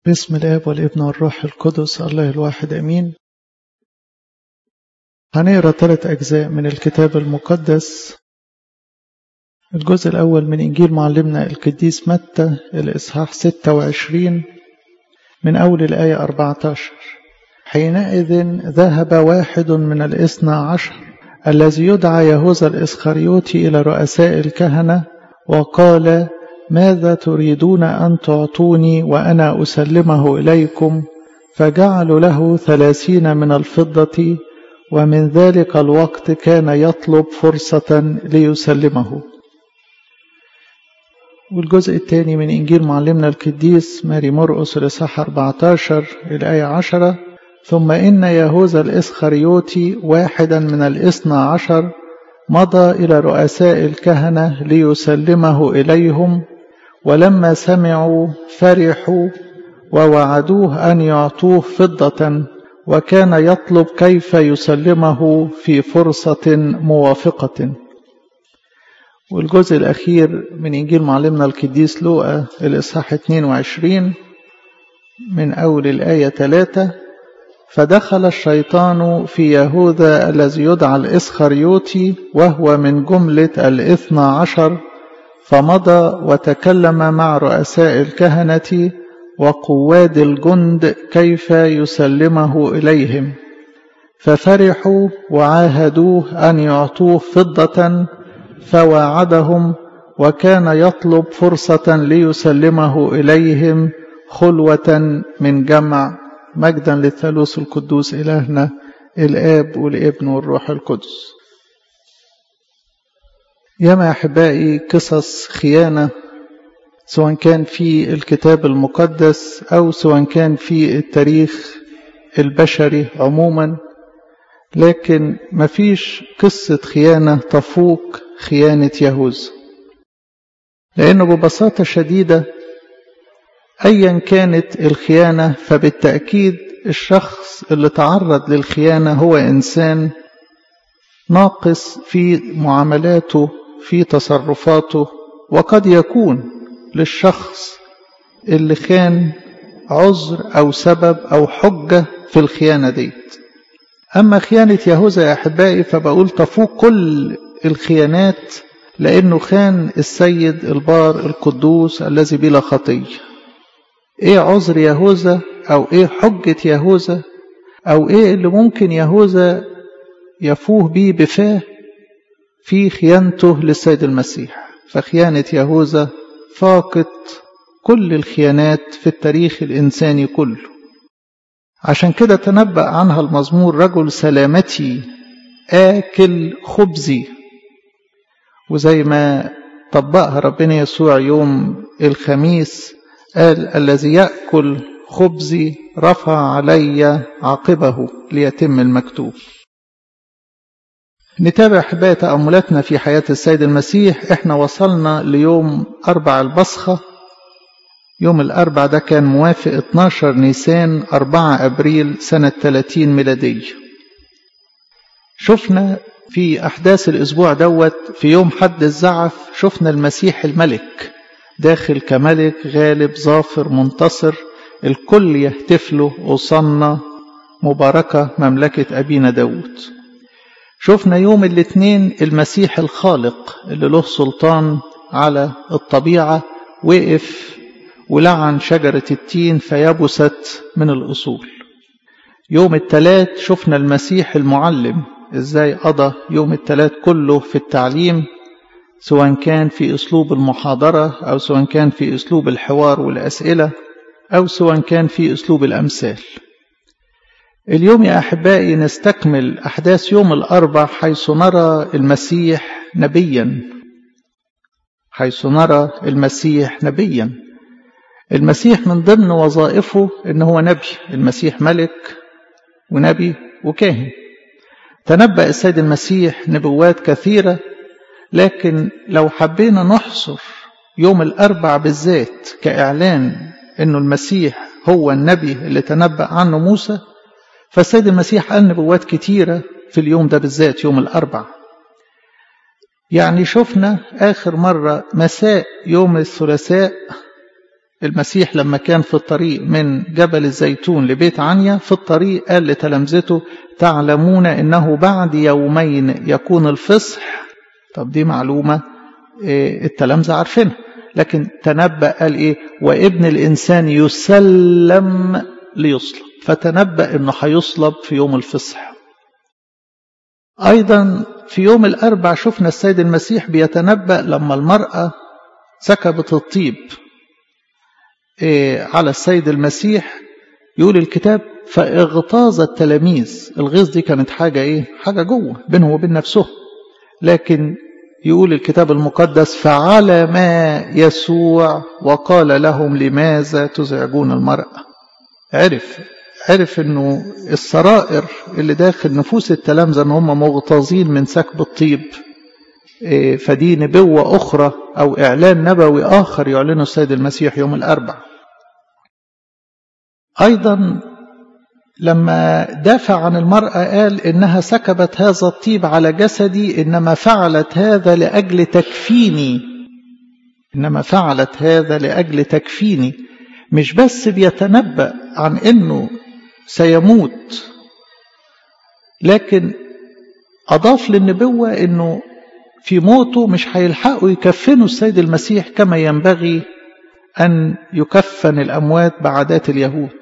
باسم الاب والابن والروح القدس الله الواحد امين هنقرا ثلاث اجزاء من الكتاب المقدس الجزء الاول من انجيل معلمنا القديس متى الاصحاح 26 من اول الايه 14 حينئذ ذهب واحد من الاثنى عشر الذي يدعى يهوذا الاسخريوطي الى رؤساء الكهنه وقال ماذا تريدون أن تعطوني وأنا أسلمه إليكم فجعلوا له ثلاثين من الفضة ومن ذلك الوقت كان يطلب فرصة ليسلمه والجزء الثاني من إنجيل معلمنا القديس ماري مرقس الإصحاح 14 الآية 10 ثم إن يهوذا الإسخريوطي واحدا من الإثنى عشر مضى إلى رؤساء الكهنة ليسلمه إليهم ولما سمعوا فرحوا ووعدوه أن يعطوه فضة وكان يطلب كيف يسلمه في فرصة موافقة والجزء الأخير من إنجيل معلمنا القديس لوقا الإصحاح 22 من أول الآية 3 فدخل الشيطان في يهوذا الذي يدعى الإسخريوطي وهو من جملة الإثنى عشر فمضى وتكلم مع رؤساء الكهنة وقواد الجند كيف يسلمه إليهم ففرحوا وعاهدوه أن يعطوه فضة فواعدهم وكان يطلب فرصة ليسلمه إليهم خلوة من جمع مجدا للثالوث القدوس إلهنا الآب والابن والروح القدس ياما أحبائي قصص خيانة سواء كان في الكتاب المقدس أو سواء كان في التاريخ البشري عموما لكن مفيش قصة خيانة تفوق خيانة يهوذا لأنه ببساطة شديدة أيا كانت الخيانة فبالتأكيد الشخص اللي تعرض للخيانة هو إنسان ناقص في معاملاته في تصرفاته وقد يكون للشخص اللي خان عذر أو سبب أو حجة في الخيانة ديت أما خيانة يهوذا يا أحبائي فبقول تفوق كل الخيانات لأنه خان السيد البار القدوس الذي بلا خطيه ايه عذر يهوذا او ايه حجة يهوذا او ايه اللي ممكن يهوذا يفوه بيه بفاه في خيانته للسيد المسيح فخيانة يهوذا فاقت كل الخيانات في التاريخ الإنساني كله عشان كده تنبأ عنها المزمور رجل سلامتي آكل خبزي وزي ما طبقها ربنا يسوع يوم الخميس قال الذي يأكل خبزي رفع علي عاقبه ليتم المكتوب نتابع حباية تأملاتنا في حياة السيد المسيح احنا وصلنا ليوم أربع البصخة يوم الأربع ده كان موافق 12 نيسان 4 أبريل سنة 30 ميلادية شفنا في أحداث الأسبوع دوت في يوم حد الزعف شفنا المسيح الملك داخل كملك غالب ظافر منتصر الكل يهتف له وصلنا مباركة مملكة أبينا داود شفنا يوم الاثنين المسيح الخالق اللي له سلطان على الطبيعة وقف ولعن شجرة التين فيبست من الأصول يوم الثلاث شفنا المسيح المعلم ازاي قضى يوم الثلاث كله في التعليم سواء كان في أسلوب المحاضرة أو سواء كان في أسلوب الحوار والأسئلة أو سواء كان في أسلوب الأمثال اليوم يا أحبائي نستكمل أحداث يوم الأربع حيث نرى المسيح نبيا حيث نرى المسيح نبيا المسيح من ضمن وظائفه إن هو نبي المسيح ملك ونبي وكاهن تنبأ السيد المسيح نبوات كثيرة لكن لو حبينا نحصر يوم الأربع بالذات كإعلان أنه المسيح هو النبي اللي تنبأ عنه موسى فالسيد المسيح قال نبوات كتيرة في اليوم ده بالذات يوم الأربع يعني شفنا آخر مرة مساء يوم الثلاثاء المسيح لما كان في الطريق من جبل الزيتون لبيت عنيا في الطريق قال لتلامذته تعلمون انه بعد يومين يكون الفصح طب دي معلومة التلامذة عارفينها لكن تنبأ قال ايه وابن الانسان يسلم ليصلب فتنبأ انه هيصلب في يوم الفصح ايضا في يوم الاربع شفنا السيد المسيح بيتنبأ لما المرأة سكبت الطيب على السيد المسيح يقول الكتاب فاغتاظ التلاميذ الغيظ دي كانت حاجة ايه حاجة جوه بينهم وبين نفسهم لكن يقول الكتاب المقدس فعلم يسوع وقال لهم لماذا تزعجون المرأة عرف عرف انه السرائر اللي داخل نفوس التلامذة ان هم مغتاظين من سكب الطيب فدي نبوة أخرى أو إعلان نبوي آخر يعلنه السيد المسيح يوم الأربع أيضا لما دافع عن المرأة قال إنها سكبت هذا الطيب على جسدي إنما فعلت هذا لأجل تكفيني إنما فعلت هذا لأجل تكفيني مش بس بيتنبأ عن إنه سيموت لكن أضاف للنبوة إنه في موته مش هيلحقوا يكفنوا السيد المسيح كما ينبغي أن يكفن الأموات بعادات اليهود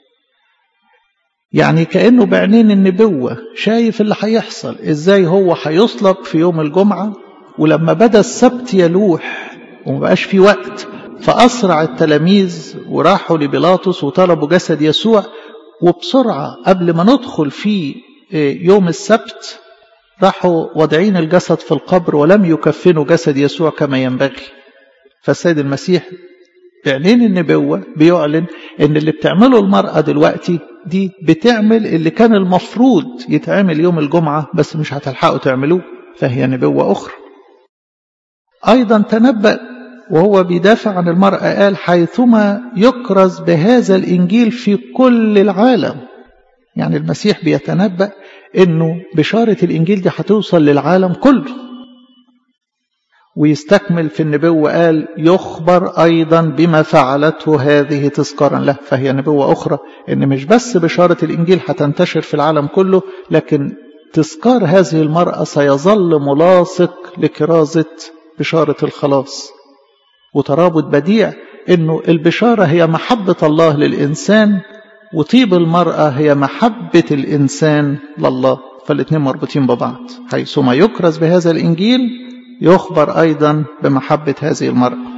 يعني كأنه بعينين النبوة شايف اللي هيحصل إزاي هو هيصلب في يوم الجمعة ولما بدا السبت يلوح ومبقاش في وقت فأسرع التلاميذ وراحوا لبيلاطس وطلبوا جسد يسوع وبسرعة قبل ما ندخل في يوم السبت راحوا وضعين الجسد في القبر ولم يكفنوا جسد يسوع كما ينبغي فالسيد المسيح بعينين النبوة بيعلن ان اللي بتعمله المرأة دلوقتي دي بتعمل اللي كان المفروض يتعمل يوم الجمعة بس مش هتلحقوا تعملوه فهي نبوة أخرى أيضا تنبأ وهو بيدافع عن المرأة قال حيثما يكرز بهذا الإنجيل في كل العالم يعني المسيح بيتنبأ انه بشارة الانجيل دي هتوصل للعالم كله ويستكمل في النبوة قال يخبر ايضا بما فعلته هذه تذكارا له فهي نبوة اخرى ان مش بس بشارة الانجيل هتنتشر في العالم كله لكن تذكار هذه المرأة سيظل ملاصق لكرازة بشارة الخلاص وترابط بديع انه البشارة هي محبة الله للإنسان وطيب المرأة هي محبة الإنسان لله فالاثنين مربوطين ببعض حيثما يكرز بهذا الإنجيل يخبر أيضا بمحبة هذه المرأة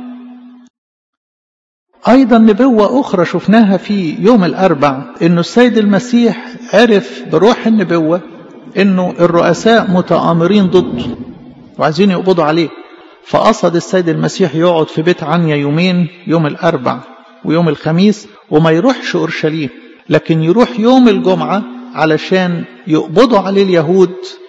أيضا نبوة أخرى شفناها في يوم الأربع أنه السيد المسيح عرف بروح النبوة أنه الرؤساء متآمرين ضده وعايزين يقبضوا عليه فقصد السيد المسيح يقعد في بيت عنيا يومين يوم الأربع ويوم الخميس وما يروحش أورشليم لكن يروح يوم الجمعة علشان يقبضوا عليه اليهود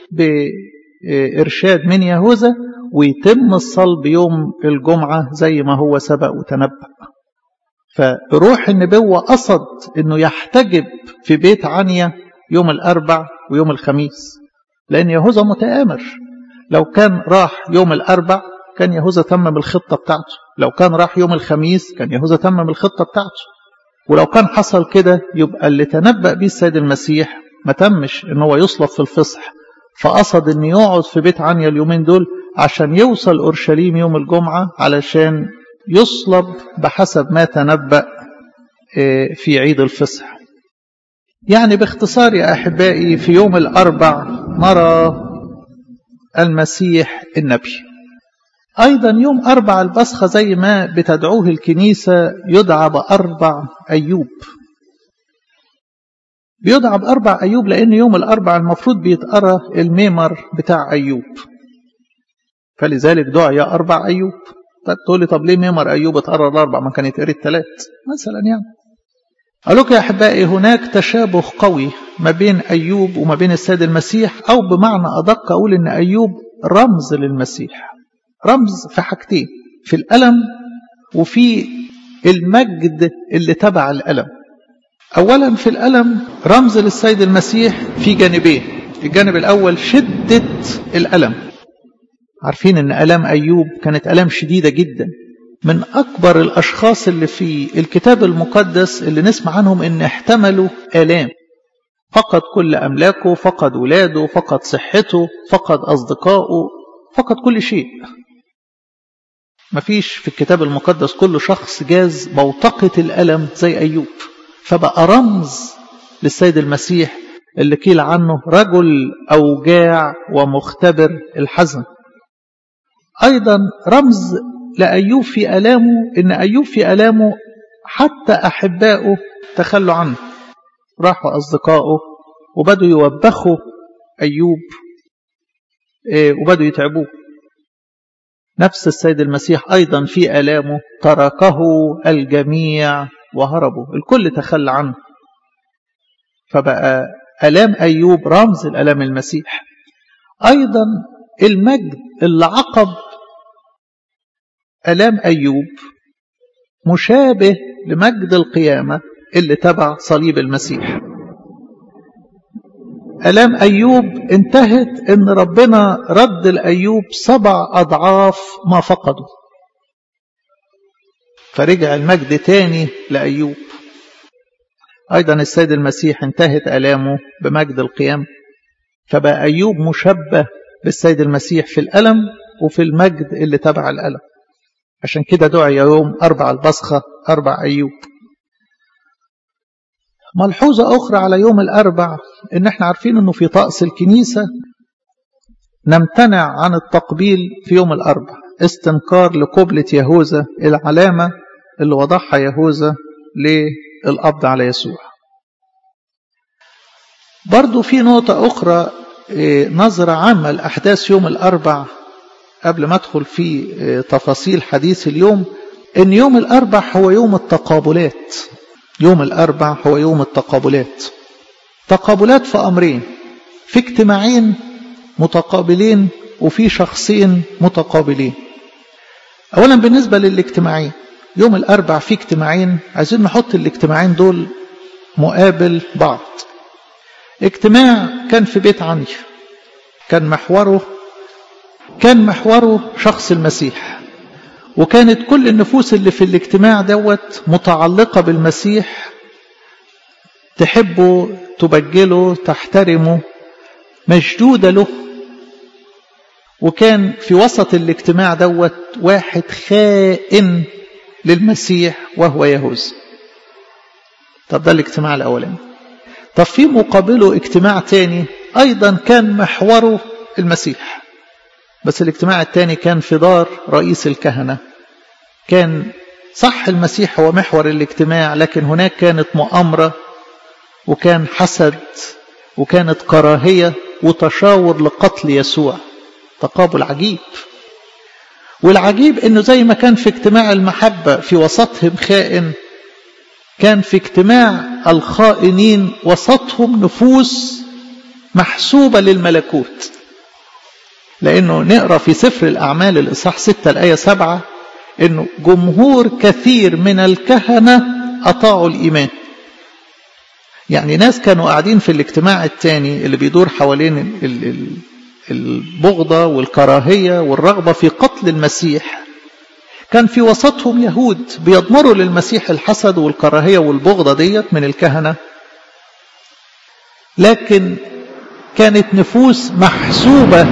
بإرشاد من يهوذا ويتم الصلب يوم الجمعة زي ما هو سبق وتنبأ فروح النبوة قصد أنه يحتجب في بيت عنيا يوم الأربع ويوم الخميس لأن يهوذا متآمر لو كان راح يوم الأربع كان يهوذا تمم الخطة بتاعته لو كان راح يوم الخميس كان يهوذا تمم الخطة بتاعته ولو كان حصل كده يبقى اللي تنبأ بيه السيد المسيح ما تمش ان هو يصلب في الفصح فقصد ان يقعد في بيت عنيا اليومين دول عشان يوصل اورشليم يوم الجمعة علشان يصلب بحسب ما تنبأ في عيد الفصح يعني باختصار يا احبائي في يوم الاربع نرى المسيح النبي أيضا يوم أربع البصخة زي ما بتدعوه الكنيسة يدعى بأربع أيوب بيدعى بأربع أيوب لأن يوم الأربع المفروض بيتقرى الميمر بتاع أيوب فلذلك دعي أربع أيوب طب تقول لي طب ليه ميمر أيوب اتقرى الأربع ما كان يتقري الثلاث مثلا يعني قال لك يا أحبائي هناك تشابه قوي ما بين أيوب وما بين السيد المسيح أو بمعنى أدق أقول إن أيوب رمز للمسيح رمز في حاجتين في الألم وفي المجد اللي تبع الألم أولا في الألم رمز للسيد المسيح في جانبين الجانب الأول شدة الألم عارفين أن ألام أيوب كانت ألام شديدة جدا من أكبر الأشخاص اللي في الكتاب المقدس اللي نسمع عنهم إن احتملوا آلام فقد كل أملاكه فقد ولاده فقد صحته فقد أصدقائه فقد كل شيء مفيش في الكتاب المقدس كل شخص جاز بوتقة الألم زي أيوب فبقى رمز للسيد المسيح اللي قيل عنه رجل أوجاع ومختبر الحزن أيضا رمز لأيوب في ألامه إن أيوب في ألامه حتى أحبائه تخلوا عنه راحوا أصدقائه وبدوا يوبخوا أيوب وبدوا يتعبوه نفس السيد المسيح أيضا في ألامه تركه الجميع وهربوا الكل تخلى عنه فبقى ألام أيوب رمز الألام المسيح أيضا المجد اللي عقب ألام أيوب مشابه لمجد القيامة اللي تبع صليب المسيح ألام أيوب انتهت إن ربنا رد لأيوب سبع أضعاف ما فقده فرجع المجد تاني لأيوب أيضا السيد المسيح انتهت ألامه بمجد القيام فبقى أيوب مشبه بالسيد المسيح في الألم وفي المجد اللي تبع الألم عشان كده دعي يوم أربع البصخة أربع أيوب ملحوظة أخرى على يوم الأربع إن احنا عارفين إنه في طقس الكنيسة نمتنع عن التقبيل في يوم الأربع استنكار لقبلة يهوذا العلامة اللي وضعها يهوذا للقبض على يسوع برضو في نقطة أخرى نظرة عامة لأحداث يوم الأربع قبل ما أدخل في تفاصيل حديث اليوم إن يوم الأربع هو يوم التقابلات يوم الأربع هو يوم التقابلات تقابلات في أمرين في اجتماعين متقابلين وفي شخصين متقابلين أولا بالنسبة للاجتماعين يوم الأربع في اجتماعين عايزين نحط الاجتماعين دول مقابل بعض اجتماع كان في بيت عني كان محوره كان محوره شخص المسيح وكانت كل النفوس اللي في الاجتماع دوت متعلقة بالمسيح تحبه تبجله تحترمه مشدودة له وكان في وسط الاجتماع دوت واحد خائن للمسيح وهو يهوذا طب ده الاجتماع الأولاني طب في مقابله اجتماع تاني أيضا كان محوره المسيح بس الاجتماع الثاني كان في دار رئيس الكهنة كان صح المسيح هو محور الاجتماع لكن هناك كانت مؤامرة وكان حسد وكانت كراهية وتشاور لقتل يسوع تقابل عجيب والعجيب انه زي ما كان في اجتماع المحبة في وسطهم خائن كان في اجتماع الخائنين وسطهم نفوس محسوبة للملكوت لأنه نقرأ في سفر الأعمال الإصحاح 6 الآية 7 أنه جمهور كثير من الكهنة أطاعوا الإيمان يعني ناس كانوا قاعدين في الاجتماع الثاني اللي بيدور حوالين البغضة والكراهية والرغبة في قتل المسيح كان في وسطهم يهود بيضمروا للمسيح الحسد والكراهية والبغضة ديت من الكهنة لكن كانت نفوس محسوبة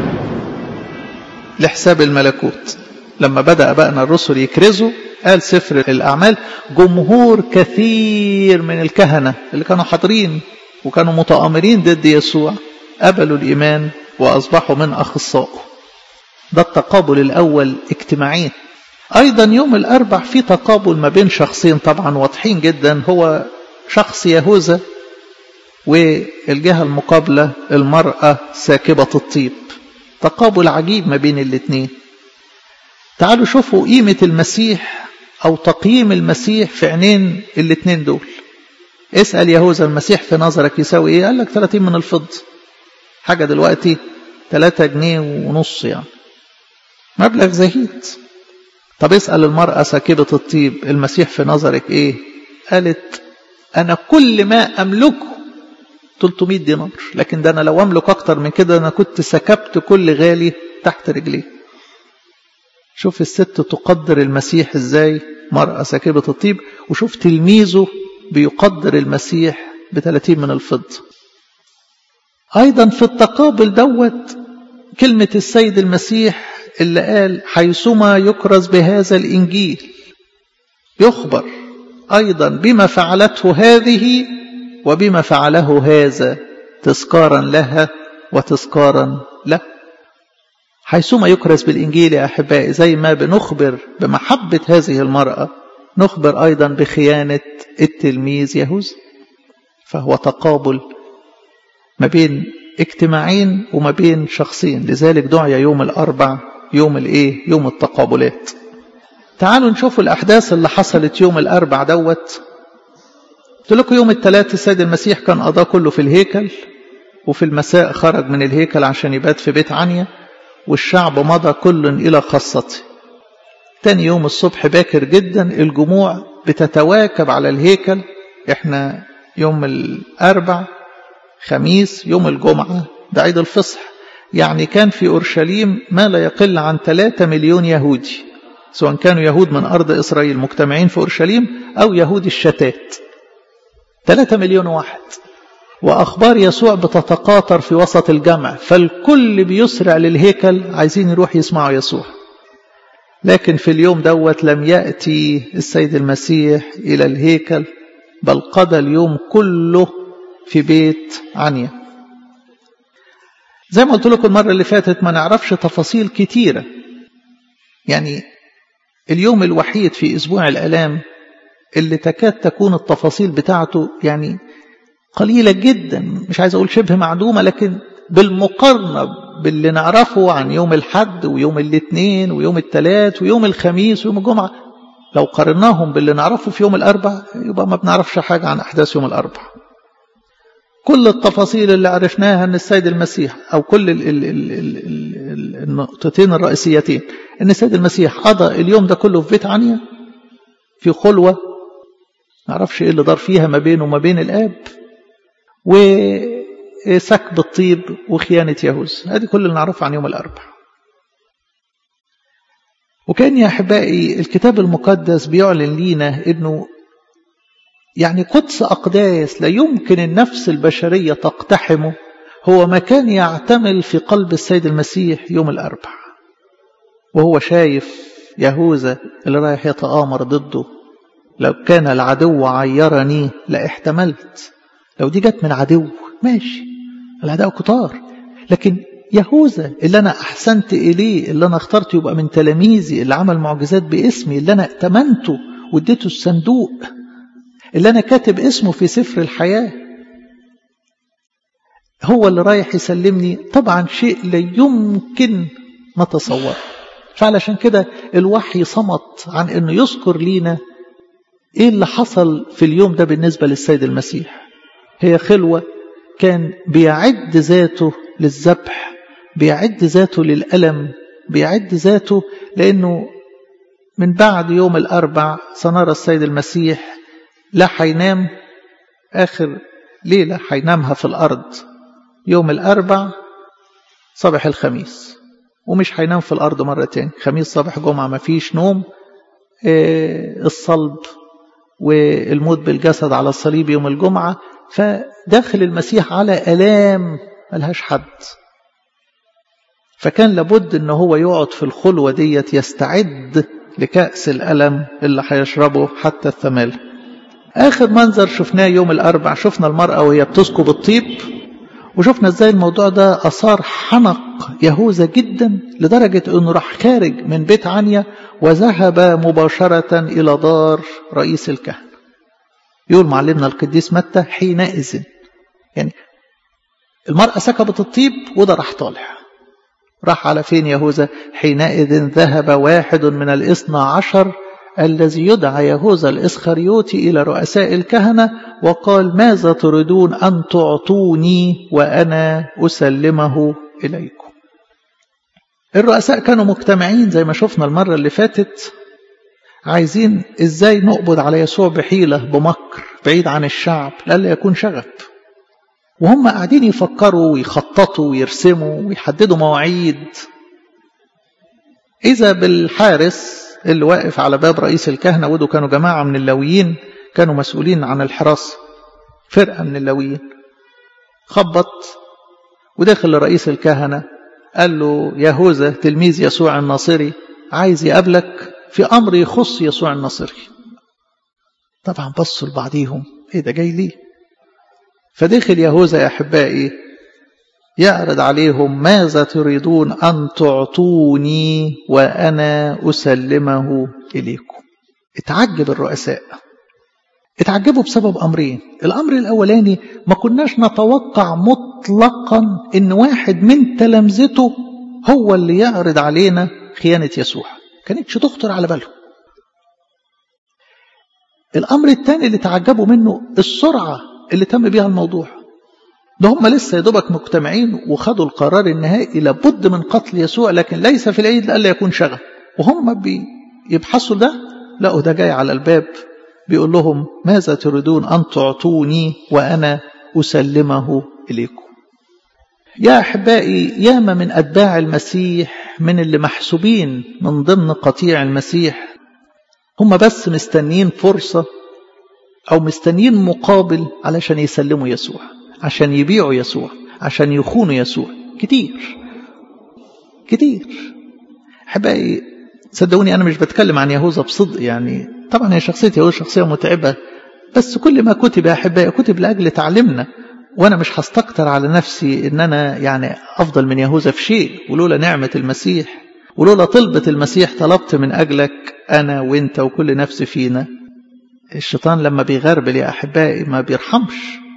لحساب الملكوت لما بدأ بقنا الرسل يكرزوا قال سفر الأعمال جمهور كثير من الكهنة اللي كانوا حاضرين وكانوا متآمرين ضد يسوع قبلوا الإيمان وأصبحوا من أخصائه ده التقابل الأول اجتماعين أيضا يوم الأربع في تقابل ما بين شخصين طبعا واضحين جدا هو شخص يهوذا والجهة المقابلة المرأة ساكبة الطيب تقابل عجيب ما بين الاثنين تعالوا شوفوا قيمة المسيح أو تقييم المسيح في عينين الاثنين دول اسأل يهوذا المسيح في نظرك يساوي ايه قال لك 30 من الفضة حاجة دلوقتي 3 جنيه ونص يعني مبلغ زهيد طب اسأل المرأة ساكبة الطيب المسيح في نظرك ايه قالت انا كل ما املكه 300 دينار لكن ده انا لو املك اكتر من كده انا كنت سكبت كل غالي تحت رجليه شوف الست تقدر المسيح ازاي مرأة ساكبة الطيب وشوف تلميذه بيقدر المسيح بثلاثين من الفضة أيضا في التقابل دوت كلمة السيد المسيح اللي قال حيثما يكرز بهذا الإنجيل يخبر أيضا بما فعلته هذه وبما فعله هذا تذكارا لها وتذكارا له حيثما يكرز بالإنجيل يا أحبائي زي ما بنخبر بمحبة هذه المرأة نخبر أيضا بخيانة التلميذ يهوذا فهو تقابل ما بين اجتماعين وما بين شخصين لذلك دعي يوم الأربع يوم الإيه؟ يوم التقابلات تعالوا نشوف الأحداث اللي حصلت يوم الأربع دوت قلت لكم يوم الثلاث السيد المسيح كان قضاه كله في الهيكل وفي المساء خرج من الهيكل عشان يبات في بيت عنيا والشعب مضى كل إلى خاصته تاني يوم الصبح باكر جدا الجموع بتتواكب على الهيكل احنا يوم الأربع خميس يوم الجمعة ده عيد الفصح يعني كان في أورشليم ما لا يقل عن 3 مليون يهودي سواء كانوا يهود من أرض إسرائيل مجتمعين في أورشليم أو يهود الشتات 3 مليون واحد وأخبار يسوع بتتقاطر في وسط الجمع فالكل بيسرع للهيكل عايزين يروح يسمعوا يسوع لكن في اليوم دوت لم يأتي السيد المسيح إلى الهيكل بل قضى اليوم كله في بيت عنيا زي ما قلت لكم المرة اللي فاتت ما نعرفش تفاصيل كتيرة يعني اليوم الوحيد في أسبوع الألام اللي تكاد تكون التفاصيل بتاعته يعني قليلة جدا مش عايز أقول شبه معدومة لكن بالمقارنة باللي نعرفه عن يوم الحد ويوم الاثنين ويوم الثلاث ويوم الخميس ويوم الجمعة لو قارناهم باللي نعرفه في يوم الأربع يبقى ما بنعرفش حاجة عن أحداث يوم الأربع كل التفاصيل اللي عرفناها أن السيد المسيح أو كل ال ال ال ال ال النقطتين الرئيسيتين أن السيد المسيح قضى اليوم ده كله في بيت عنيا في خلوة نعرفش إيه اللي دار فيها ما بينه وما بين الآب وسكب الطيب وخيانة يهوذا هذه كل اللي نعرفه عن يوم الأربع وكان يا أحبائي الكتاب المقدس بيعلن لينا أنه يعني قدس أقداس لا يمكن النفس البشرية تقتحمه هو مكان يعتمل في قلب السيد المسيح يوم الأربع وهو شايف يهوذا اللي رايح يتآمر ضده لو كان العدو عيرني لاحتملت لو دي جت من عدو ماشي العداء كتار لكن يهوذا اللي أنا أحسنت إليه اللي أنا اخترته يبقى من تلاميذي اللي عمل معجزات باسمي اللي أنا ائتمنته واديته الصندوق اللي أنا كاتب اسمه في سفر الحياة هو اللي رايح يسلمني طبعا شيء لا يمكن نتصور فعلشان كده الوحي صمت عن أنه يذكر لينا إيه اللي حصل في اليوم ده بالنسبة للسيد المسيح هي خلوة كان بيعد ذاته للذبح بيعد ذاته للألم بيعد ذاته لأنه من بعد يوم الأربع سنرى السيد المسيح لا حينام آخر ليلة حينامها في الأرض يوم الأربع صباح الخميس ومش حينام في الأرض مرة تاني خميس صباح جمعة ما فيش نوم آه الصلب والموت بالجسد على الصليب يوم الجمعة فداخل المسيح على ألام ملهاش حد فكان لابد ان هو يقعد في الخلوة ديت يستعد لكأس الألم اللي هيشربه حتى الثمال آخر منظر شفناه يوم الأربع شفنا المرأة وهي بتسكب الطيب وشفنا ازاي الموضوع ده أثار حنق يهوذا جدا لدرجة أنه راح خارج من بيت عنيا وذهب مباشرة إلى دار رئيس الكهنة يقول معلمنا القديس متى حينئذ يعني المرأة سكبت الطيب وده راح طالع راح على فين يهوذا حينئذ ذهب واحد من الاثنى عشر الذي يدعى يهوذا الإسخريوتي إلى رؤساء الكهنة وقال ماذا تريدون أن تعطوني وأنا أسلمه إليكم الرؤساء كانوا مجتمعين زي ما شفنا المرة اللي فاتت عايزين ازاي نقبض على يسوع بحيلة بمكر بعيد عن الشعب لألا يكون شغب وهم قاعدين يفكروا ويخططوا ويرسموا ويحددوا مواعيد إذا بالحارس اللي واقف على باب رئيس الكهنة ودول كانوا جماعة من اللويين كانوا مسؤولين عن الحراسة فرقة من اللويين خبط ودخل لرئيس الكهنة قال له يهوذا تلميذ يسوع الناصري عايز يقابلك في أمر يخص يسوع الناصري طبعا بصوا لبعضيهم ايه ده جاي ليه فدخل يهوذا يا أحبائي يعرض عليهم ماذا تريدون أن تعطوني وأنا أسلمه إليكم اتعجب الرؤساء اتعجبوا بسبب أمرين الأمر الأولاني ما كناش نتوقع مطلقا إن واحد من تلامذته هو اللي يعرض علينا خيانة يسوع كانتش تخطر على بالهم الأمر الثاني اللي تعجبوا منه السرعة اللي تم بيها الموضوع ده هم لسه يا دوبك مجتمعين وخدوا القرار النهائي لابد من قتل يسوع لكن ليس في العيد لألا يكون شغب وهم بيبحثوا ده لقوا ده جاي على الباب بيقول لهم ماذا تريدون أن تعطوني وأنا أسلمه إليكم يا أحبائي ياما من أتباع المسيح من اللي محسوبين من ضمن قطيع المسيح هم بس مستنيين فرصة أو مستنيين مقابل علشان يسلموا يسوع عشان يبيعوا يسوع عشان يخونوا يسوع كتير كتير أحبائي صدقوني أنا مش بتكلم عن يهوذا بصدق يعني طبعا هي شخصية يهوذا شخصية متعبة بس كل ما كتب يا أحبائي كتب لأجل تعلمنا وأنا مش هستكتر على نفسي إن أنا يعني أفضل من يهوذا في شيء ولولا نعمة المسيح ولولا طلبة المسيح طلبت من أجلك أنا وإنت وكل نفس فينا الشيطان لما بيغربل يا أحبائي ما بيرحمش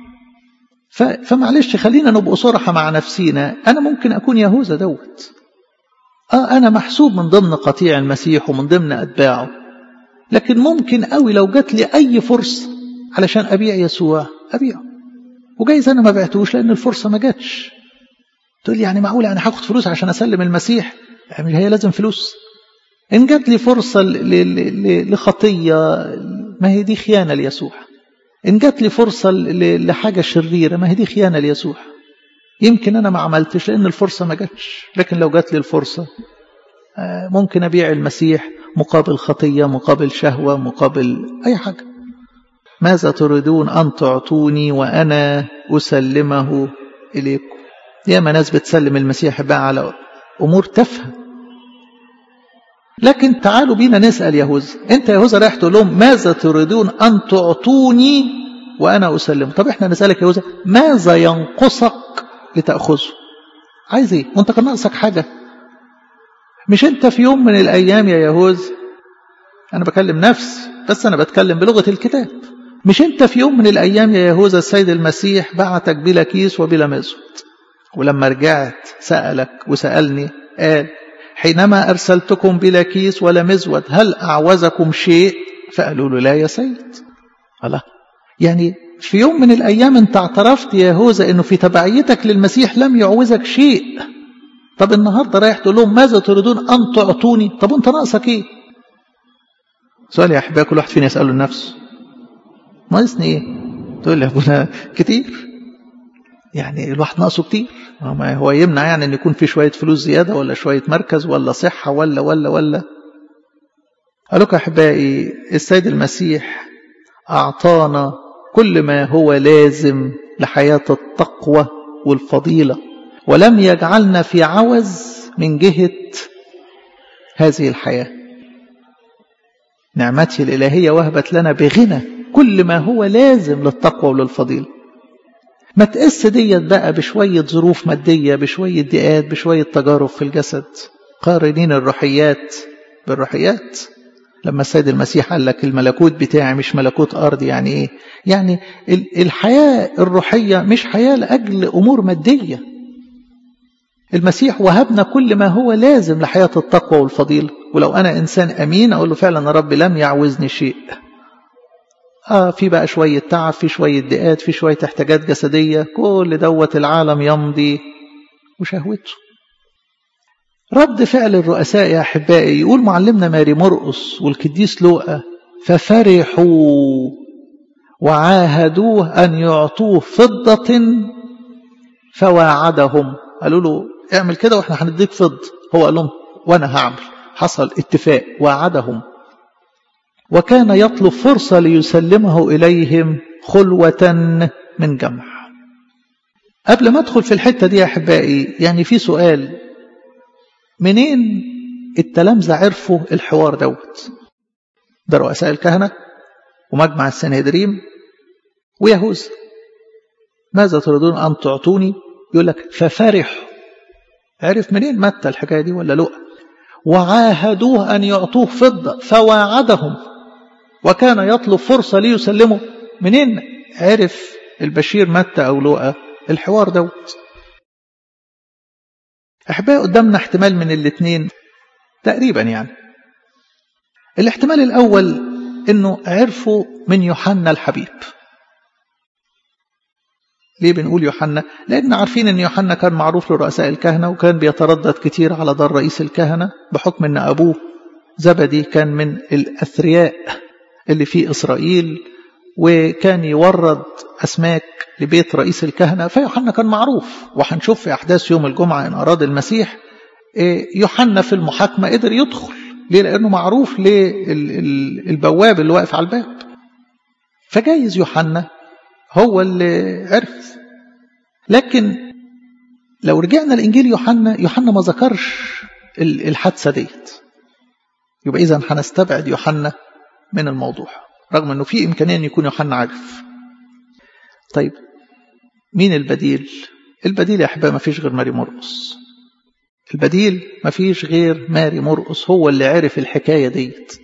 فمعلش خلينا نبقى صرحة مع نفسينا أنا ممكن أكون يهوذا دوت آه أنا محسوب من ضمن قطيع المسيح ومن ضمن أتباعه لكن ممكن قوي لو جات لي أي فرصة علشان أبيع يسوع أبيعه وجايز أنا ما بعتوش لأن الفرصة ما جاتش تقول لي يعني معقول أنا هاخد فلوس عشان أسلم المسيح يعني هي لازم فلوس إن جات لي فرصة لخطية ما هي دي خيانة ليسوع إن جات لي فرصة لحاجة شريرة ما هي دي خيانة ليسوع يمكن أنا ما عملتش لأن الفرصة ما جاتش لكن لو جات لي الفرصة ممكن أبيع المسيح مقابل خطية مقابل شهوة مقابل أي حاجة ماذا تريدون أن تعطوني وأنا أسلمه إليكم ياما ناس بتسلم المسيح بقى على أمور تافهة لكن تعالوا بينا نسأل يهوذا أنت يهوذا رايح تقول لهم ماذا تريدون أن تعطوني وأنا أسلم طب إحنا نسألك يهوذا ماذا ينقصك لتأخذه عايز إيه وأنت كان ناقصك حاجة مش أنت في يوم من الأيام يا يهوذا أنا بكلم نفس بس أنا بتكلم بلغة الكتاب مش أنت في يوم من الأيام يا يهوذا السيد المسيح بعتك بلا كيس وبلا مزود ولما رجعت سألك وسألني قال حينما أرسلتكم بلا كيس ولا مزود هل أعوزكم شيء فقالوا له لا يا سيد الله يعني في يوم من الأيام أنت اعترفت يا يهوذا أنه في تبعيتك للمسيح لم يعوزك شيء طب النهاردة رايح تقول لهم ماذا تريدون أن تعطوني طب أنت ناقصك إيه سؤال يا أحبائي كل واحد فينا يسأله لنفسه ناقصني إيه تقول لي يا أبونا كتير يعني الواحد ناقصه كتير ما هو يمنع يعني ان يكون في شويه فلوس زياده ولا شويه مركز ولا صحه ولا ولا ولا قال لكم احبائي السيد المسيح اعطانا كل ما هو لازم لحياه التقوى والفضيله ولم يجعلنا في عوز من جهه هذه الحياه نعمته الالهيه وهبت لنا بغنى كل ما هو لازم للتقوى وللفضيله ما تقس ديت بقى بشوية ظروف مادية بشوية ضيقات بشوية تجارب في الجسد قارنين الروحيات بالروحيات لما السيد المسيح قال لك الملكوت بتاعي مش ملكوت أرضي يعني إيه يعني الحياة الروحية مش حياة لأجل أمور مادية المسيح وهبنا كل ما هو لازم لحياة التقوى والفضيلة ولو أنا إنسان أمين أقول له فعلا رب لم يعوزني شيء آه في بقى شوية تعب في شوية ضيقات في شوية احتياجات جسدية كل دوت العالم يمضي وشهوته رد فعل الرؤساء يا أحبائي يقول معلمنا ماري مرقس والكديس لوقا ففرحوا وعاهدوه أن يعطوه فضة فواعدهم قالوا له اعمل كده واحنا هنديك فضة هو قال لهم وانا هعمل حصل اتفاق وعدهم وكان يطلب فرصة ليسلمه إليهم خلوة من جمع قبل ما أدخل في الحتة دي يا أحبائي يعني في سؤال منين التلامذة عرفوا الحوار دوت ده رؤساء الكهنة ومجمع السنهدريم ويهوذا ماذا تريدون أن تعطوني يقول لك ففرحوا عرف منين متى الحكاية دي ولا لؤ وعاهدوه أن يعطوه فضة فواعدهم وكان يطلب فرصة ليسلمه منين عرف البشير متى أو لؤى الحوار دوت أحبائي قدامنا احتمال من الاثنين تقريبا يعني الاحتمال الأول أنه عرفوا من يوحنا الحبيب ليه بنقول يوحنا لأن عارفين أن يوحنا كان معروف لرؤساء الكهنة وكان بيتردد كتير على دار رئيس الكهنة بحكم أن أبوه زبدي كان من الأثرياء اللي في إسرائيل وكان يورد أسماك لبيت رئيس الكهنة فيوحنا كان معروف وهنشوف في أحداث يوم الجمعة إن أراد المسيح يوحنا في المحاكمة قدر يدخل ليه لأنه معروف للبواب اللي واقف على الباب فجايز يوحنا هو اللي عرف لكن لو رجعنا لإنجيل يوحنا يوحنا ما ذكرش الحادثة ديت يبقى إذا هنستبعد يوحنا من الموضوع رغم أنه في إمكانية أن يكون يوحنا عارف طيب مين البديل البديل يا أحباب ما فيش غير ماري مرقس البديل ما فيش غير ماري مرقس هو اللي عرف الحكاية ديت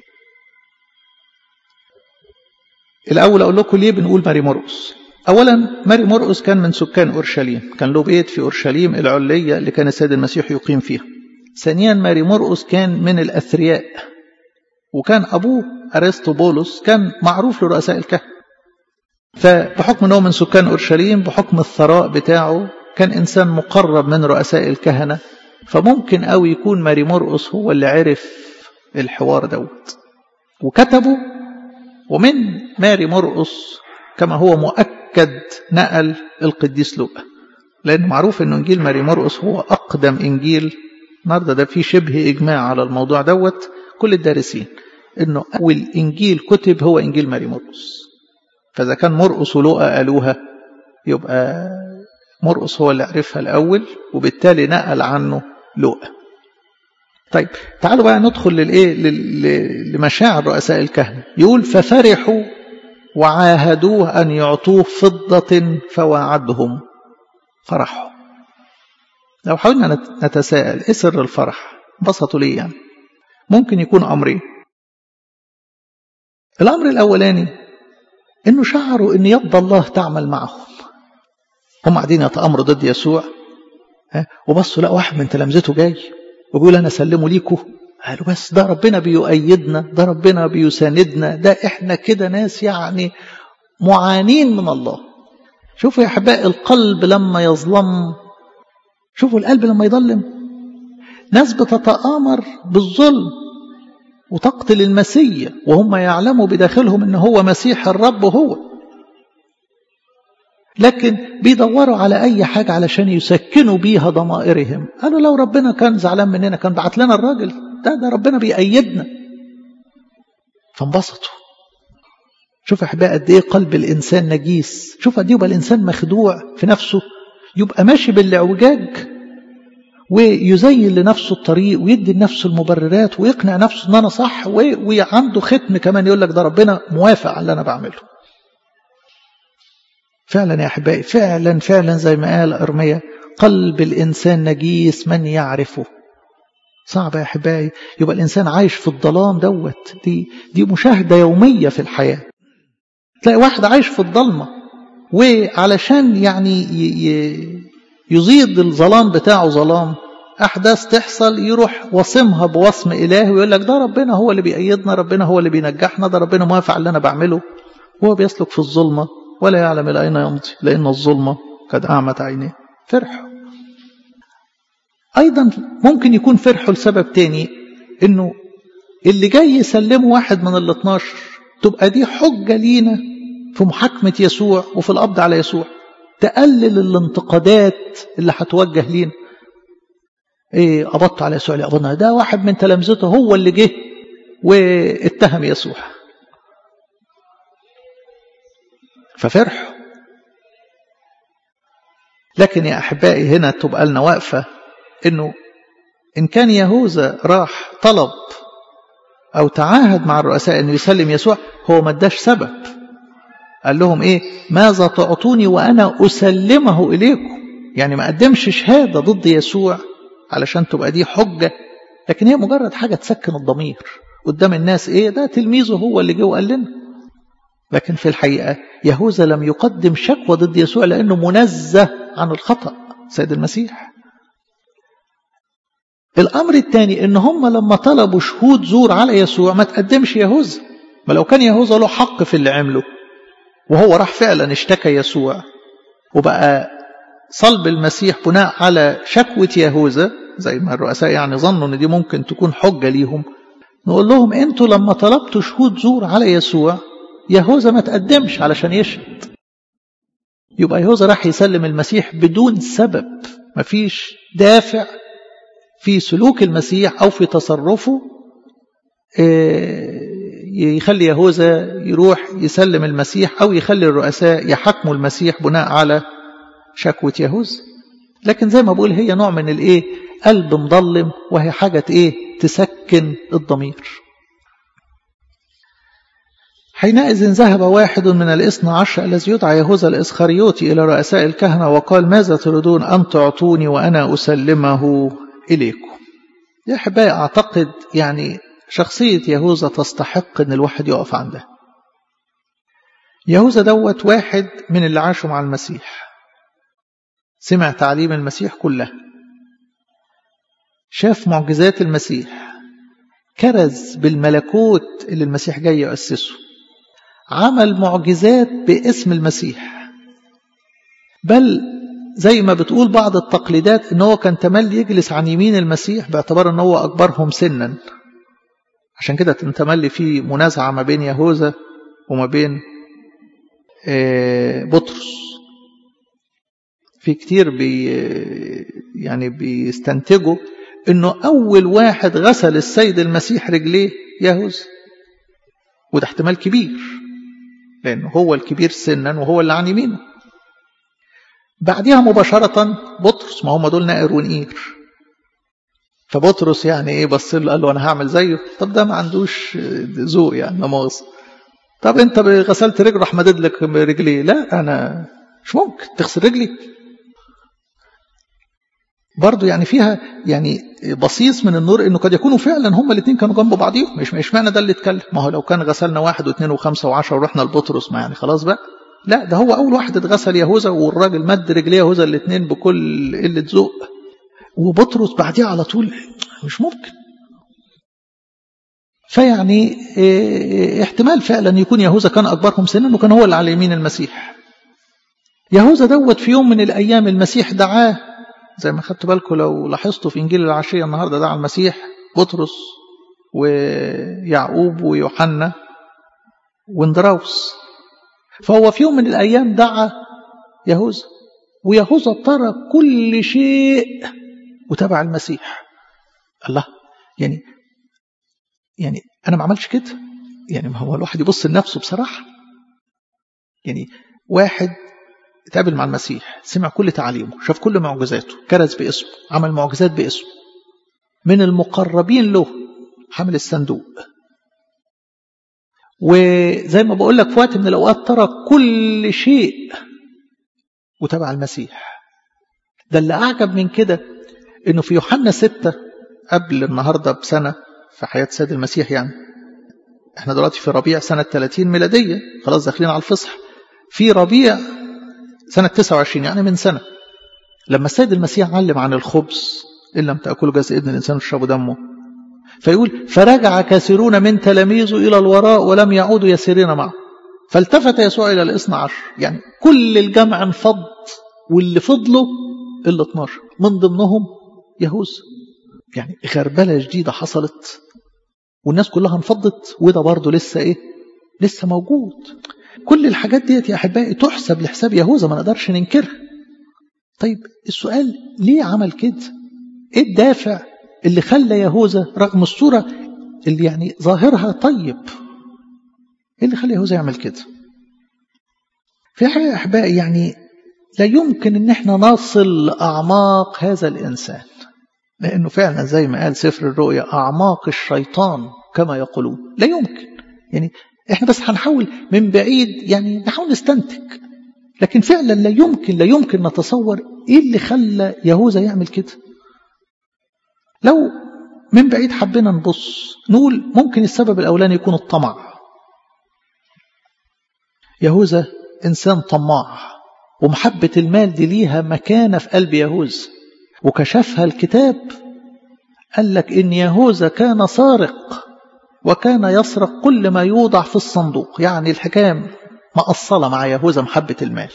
الأول أقول لكم ليه بنقول ماري مرقس أولا ماري مرقس كان من سكان أورشليم كان له بيت في أورشليم العلية اللي كان السيد المسيح يقيم فيها ثانيا ماري مرقس كان من الأثرياء وكان أبوه أرسطوبولوس كان معروف لرؤساء الكهنة فبحكم أنه من سكان أورشليم بحكم الثراء بتاعه كان إنسان مقرب من رؤساء الكهنة فممكن أوي يكون ماري مرقس هو اللي عرف الحوار دوت وكتبه ومن ماري مرقس كما هو مؤكد نقل القديس لوقا لأن معروف أن إنجيل ماري مرقس هو أقدم إنجيل النهارده ده في شبه إجماع على الموضوع دوت كل الدارسين أنه أول إنجيل كتب هو إنجيل ماري مرقس فإذا كان مرقس ولوقا قالوها يبقى مرقس هو اللي عرفها الأول وبالتالي نقل عنه لوقا طيب تعالوا بقى ندخل للايه لمشاعر رؤساء الكهنه يقول ففرحوا وعاهدوه ان يعطوه فضه فوعدهم فرحوا لو حاولنا نتساءل ايه سر الفرح انبسطوا ليه يعني ممكن يكون امرين الامر الاولاني انه شعروا ان يد الله تعمل معهم هم قاعدين يتامروا ضد يسوع وبصوا لقوا واحد من تلامذته جاي وبيقول انا اسلمه ليكوا قالوا بس ده ربنا بيؤيدنا ده ربنا بيساندنا ده احنا كده ناس يعني معانين من الله شوفوا يا احبائي القلب لما يظلم شوفوا القلب لما يظلم ناس بتتآمر بالظلم وتقتل المسيح وهم يعلموا بداخلهم ان هو مسيح الرب هو لكن بيدوروا على أي حاجة علشان يسكنوا بيها ضمائرهم قالوا لو ربنا كان زعلان مننا كان بعت لنا الراجل ده ده ربنا بيأيدنا فانبسطوا شوف احبائي قد ايه قلب الانسان نجيس شوف قد ايه يبقى الانسان مخدوع في نفسه يبقى ماشي بالاعوجاج ويزين لنفسه الطريق ويدي لنفسه المبررات ويقنع نفسه ان انا صح وعنده ختم كمان يقول لك ده ربنا موافق على اللي انا بعمله فعلا يا احبائي فعلا فعلا زي ما قال ارميا قلب الانسان نجيس من يعرفه صعب يا احبائي يبقى الانسان عايش في الظلام دوت دي دي مشاهده يوميه في الحياه تلاقي واحد عايش في الضلمه وعلشان يعني يزيد الظلام بتاعه ظلام احداث تحصل يروح وصمها بوصم الهي ويقول لك ده ربنا هو اللي بيأيدنا ربنا هو اللي بينجحنا ده ربنا موافق على اللي انا بعمله وهو بيسلك في الظلمه ولا يعلم إلى أين يمضي لأن الظلمة قد أعمت عينيه فرحوا أيضا ممكن يكون فرحوا لسبب تاني إنه اللي جاي يسلمه واحد من ال 12 تبقى دي حجة لينا في محاكمة يسوع وفي القبض على يسوع تقلل الانتقادات اللي هتوجه لينا ايه قبضت على يسوع قبضنا ده واحد من تلامذته هو اللي جه واتهم يسوع ففرحوا لكن يا احبائي هنا تبقى لنا واقفه انه ان كان يهوذا راح طلب او تعاهد مع الرؤساء انه يسلم يسوع هو ما اداش سبب قال لهم ايه ماذا تعطوني وانا اسلمه اليكم يعني ما قدمش شهاده ضد يسوع علشان تبقى دي حجه لكن هي مجرد حاجه تسكن الضمير قدام الناس ايه ده تلميذه هو اللي جه وقال لنا لكن في الحقيقه يهوذا لم يقدم شكوى ضد يسوع لانه منزه عن الخطا سيد المسيح الامر الثاني ان هم لما طلبوا شهود زور على يسوع ما تقدمش يهوذا ما لو كان يهوذا له حق في اللي عمله وهو راح فعلا اشتكى يسوع وبقى صلب المسيح بناء على شكوى يهوذا زي ما الرؤساء يعني ظنوا ان دي ممكن تكون حجة ليهم نقول لهم انتوا لما طلبتوا شهود زور على يسوع يهوذا ما تقدمش علشان يشهد يبقى يهوذا راح يسلم المسيح بدون سبب مفيش دافع في سلوك المسيح او في تصرفه يخلي يهوذا يروح يسلم المسيح او يخلي الرؤساء يحكموا المسيح بناء على شكوى يهوذا لكن زي ما بقول هي نوع من الايه قلب مظلم وهي حاجه ايه تسكن الضمير حينئذ ذهب واحد من الاثنى عشر الذي يدعى يهوذا الإسخريوطي إلى رؤساء الكهنة وقال ماذا تريدون أن تعطوني وأنا أسلمه إليكم يا أحبائي أعتقد يعني شخصية يهوذا تستحق أن الواحد يقف عندها يهوذا دوت واحد من اللي عاشوا مع المسيح سمع تعليم المسيح كلها شاف معجزات المسيح كرز بالملكوت اللي المسيح جاي يؤسسه عمل معجزات باسم المسيح بل زي ما بتقول بعض التقليدات ان هو كان تملي يجلس عن يمين المسيح باعتبار ان هو اكبرهم سنا عشان كده تملي في منازعه ما بين يهوذا وما بين بطرس في كتير بي يعني بيستنتجوا انه اول واحد غسل السيد المسيح رجليه يهوذا وده احتمال كبير لانه هو الكبير سنا وهو اللي عن يمينه بعدها مباشرة بطرس ما هم دول نائر ونقير فبطرس يعني ايه بص له قال له انا هعمل زيه طب ده ما عندوش ذوق يعني لا مؤاخذة طب انت غسلت رجل راح مدد لك رجلي لا انا مش ممكن تغسل رجلي برضه يعني فيها يعني بصيص من النور انه قد يكونوا فعلا هم الاثنين كانوا جنب بعضيهم مش مش معنى ده اللي اتكلم ما هو لو كان غسلنا واحد واثنين وخمسه وعشره ورحنا لبطرس ما يعني خلاص بقى لا ده هو اول واحد اتغسل يهوذا والراجل مد رجليه يهوذا الاثنين بكل قله ذوق وبطرس بعديها على طول مش ممكن فيعني احتمال فعلا يكون يهوذا كان اكبرهم سنا وكان هو اللي على يمين المسيح يهوذا دوت في يوم من الايام المسيح دعاه زي ما خدتوا بالكم لو لاحظتوا في انجيل العشيه النهارده دعا المسيح بطرس ويعقوب ويوحنا واندراوس فهو في يوم من الايام دعا يهوذا ويهوذا ترك كل شيء وتبع المسيح الله يعني يعني انا ما عملش كده يعني ما هو الواحد يبص لنفسه بصراحه يعني واحد اتقابل مع المسيح سمع كل تعاليمه شاف كل معجزاته كرز باسمه عمل معجزات باسمه من المقربين له حمل الصندوق وزي ما بقول لك في وقت من الاوقات ترك كل شيء وتبع المسيح ده اللي اعجب من كده انه في يوحنا ستة قبل النهارده بسنه في حياه سيد المسيح يعني احنا دلوقتي في ربيع سنه 30 ميلاديه خلاص داخلين على الفصح في ربيع سنة 29 يعني من سنة لما السيد المسيح علم عن الخبز إن لم تأكلوا جسد ابن الإنسان وتشربوا دمه فيقول فرجع كثيرون من تلاميذه إلى الوراء ولم يعودوا يسيرين معه فالتفت يسوع إلى الاثنى عشر يعني كل الجمع انفض واللي فضلوا ال 12 من ضمنهم يهوذا يعني غربلة جديدة حصلت والناس كلها انفضت وده برضه لسه ايه لسه موجود كل الحاجات ديت يا احبائي تحسب لحساب يهوذا ما نقدرش ننكرها طيب السؤال ليه عمل كده ايه الدافع اللي خلى يهوذا رغم الصورة اللي يعني ظاهرها طيب ايه اللي خلى يهوذا يعمل كده في حاجة يا أحبائي يعني لا يمكن ان احنا نصل لأعماق هذا الإنسان لأنه فعلا زي ما قال سفر الرؤيا أعماق الشيطان كما يقولون لا يمكن يعني احنا بس هنحاول من بعيد يعني نحاول نستنتج لكن فعلا لا يمكن لا يمكن نتصور ايه اللي خلى يهوذا يعمل كده لو من بعيد حبينا نبص نقول ممكن السبب الاولاني يكون الطمع يهوذا انسان طماع ومحبه المال دي ليها مكانه في قلب يهوذا وكشفها الكتاب قال لك ان يهوذا كان سارق وكان يسرق كل ما يوضع في الصندوق يعني الحكايه مقصله مع يهوذا محبه المال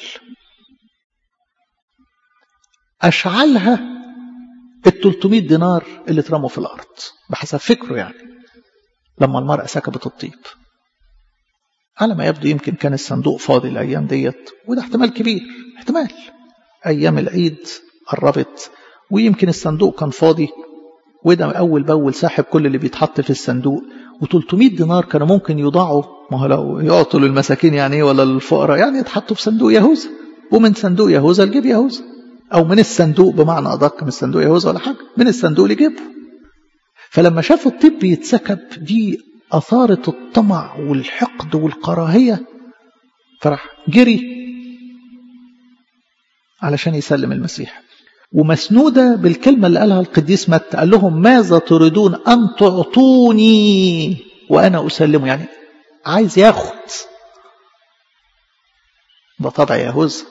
اشعلها ال 300 دينار اللي اترموا في الارض بحسب فكره يعني لما المرأة سكبت الطيب على ما يبدو يمكن كان الصندوق فاضي الايام ديت وده احتمال كبير احتمال ايام العيد قربت ويمكن الصندوق كان فاضي وده اول باول ساحب كل اللي بيتحط في الصندوق و300 دينار كانوا ممكن يضاعوا ما هو لو يعطوا للمساكين يعني ايه ولا للفقراء يعني يتحطوا في صندوق يهوذا ومن صندوق يهوذا لجيب يهوذا او من الصندوق بمعنى ادق من صندوق يهوذا ولا حاجه من الصندوق لجيبه فلما شافوا الطب بيتسكب دي اثارت الطمع والحقد والكراهيه فراح جري علشان يسلم المسيح ومسنودة بالكلمة اللي قالها القديس متى قال لهم ماذا تريدون أن تعطوني وأنا أسلمه يعني عايز ياخد ده طبع يهوذا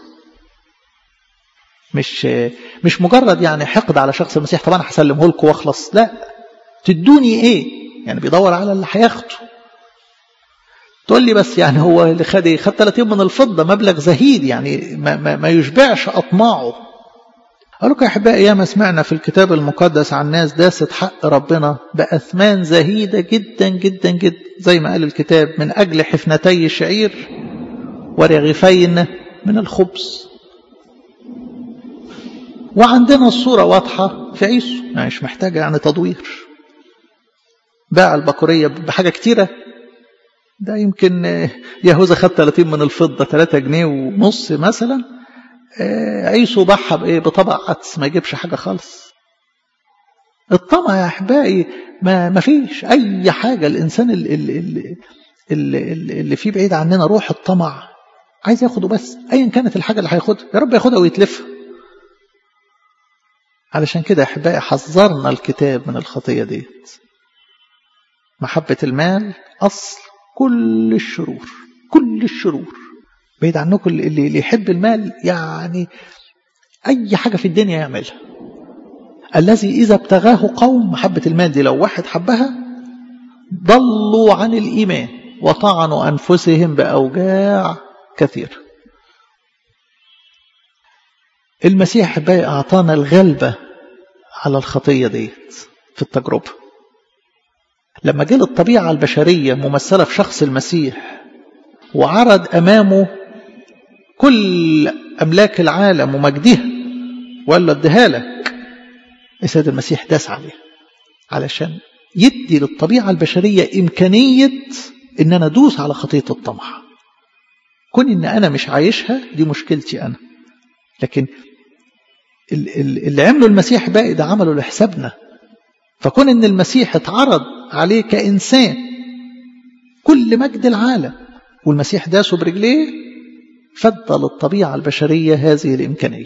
مش مش مجرد يعني حقد على شخص المسيح طبعا هسلمه لكم واخلص لا تدوني ايه يعني بيدور على اللي هياخده تقول لي بس يعني هو اللي خد ايه خد 30 من الفضه مبلغ زهيد يعني ما, ما, ما يشبعش اطماعه أقول لكم يا أحبائي ياما سمعنا في الكتاب المقدس عن ناس داست حق ربنا بأثمان زهيدة جدا جدا جدا زي ما قال الكتاب من أجل حفنتي الشعير ورغيفين من الخبز وعندنا الصورة واضحة في عيسو يعني مش محتاجة يعني تدوير باع البقرية بحاجة كتيرة ده يمكن يهوذا خد 30 من الفضة 3 جنيه ونص مثلا عيسو ضحى بايه بطبق عدس ما يجيبش حاجه خالص الطمع يا احبائي ما ما فيش اي حاجه الانسان اللي, اللي, اللي, اللي فيه بعيد عننا روح الطمع عايز ياخده بس ايا كانت الحاجه اللي هياخدها يا رب ياخدها ويتلفها علشان كده يا احبائي حذرنا الكتاب من الخطيه ديت محبه المال اصل كل الشرور كل الشرور بعيد عنكم اللي يحب المال يعني أي حاجة في الدنيا يعملها الذي إذا ابتغاه قوم محبة المال دي لو واحد حبها ضلوا عن الإيمان وطعنوا أنفسهم بأوجاع كثيرة المسيح بقى أعطانا الغلبة على الخطية ديت في التجربة لما جه الطبيعة البشرية ممثلة في شخص المسيح وعرض أمامه كل أملاك العالم ومجدها ولا اديها لك السيد المسيح داس عليها علشان يدي للطبيعة البشرية إمكانية إن أنا أدوس على خطية الطمع كون إن أنا مش عايشها دي مشكلتي أنا لكن اللي عمله المسيح باقي ده عمله لحسابنا فكون إن المسيح اتعرض عليه كإنسان كل مجد العالم والمسيح داسه برجليه فضل للطبيعة البشرية هذه الإمكانية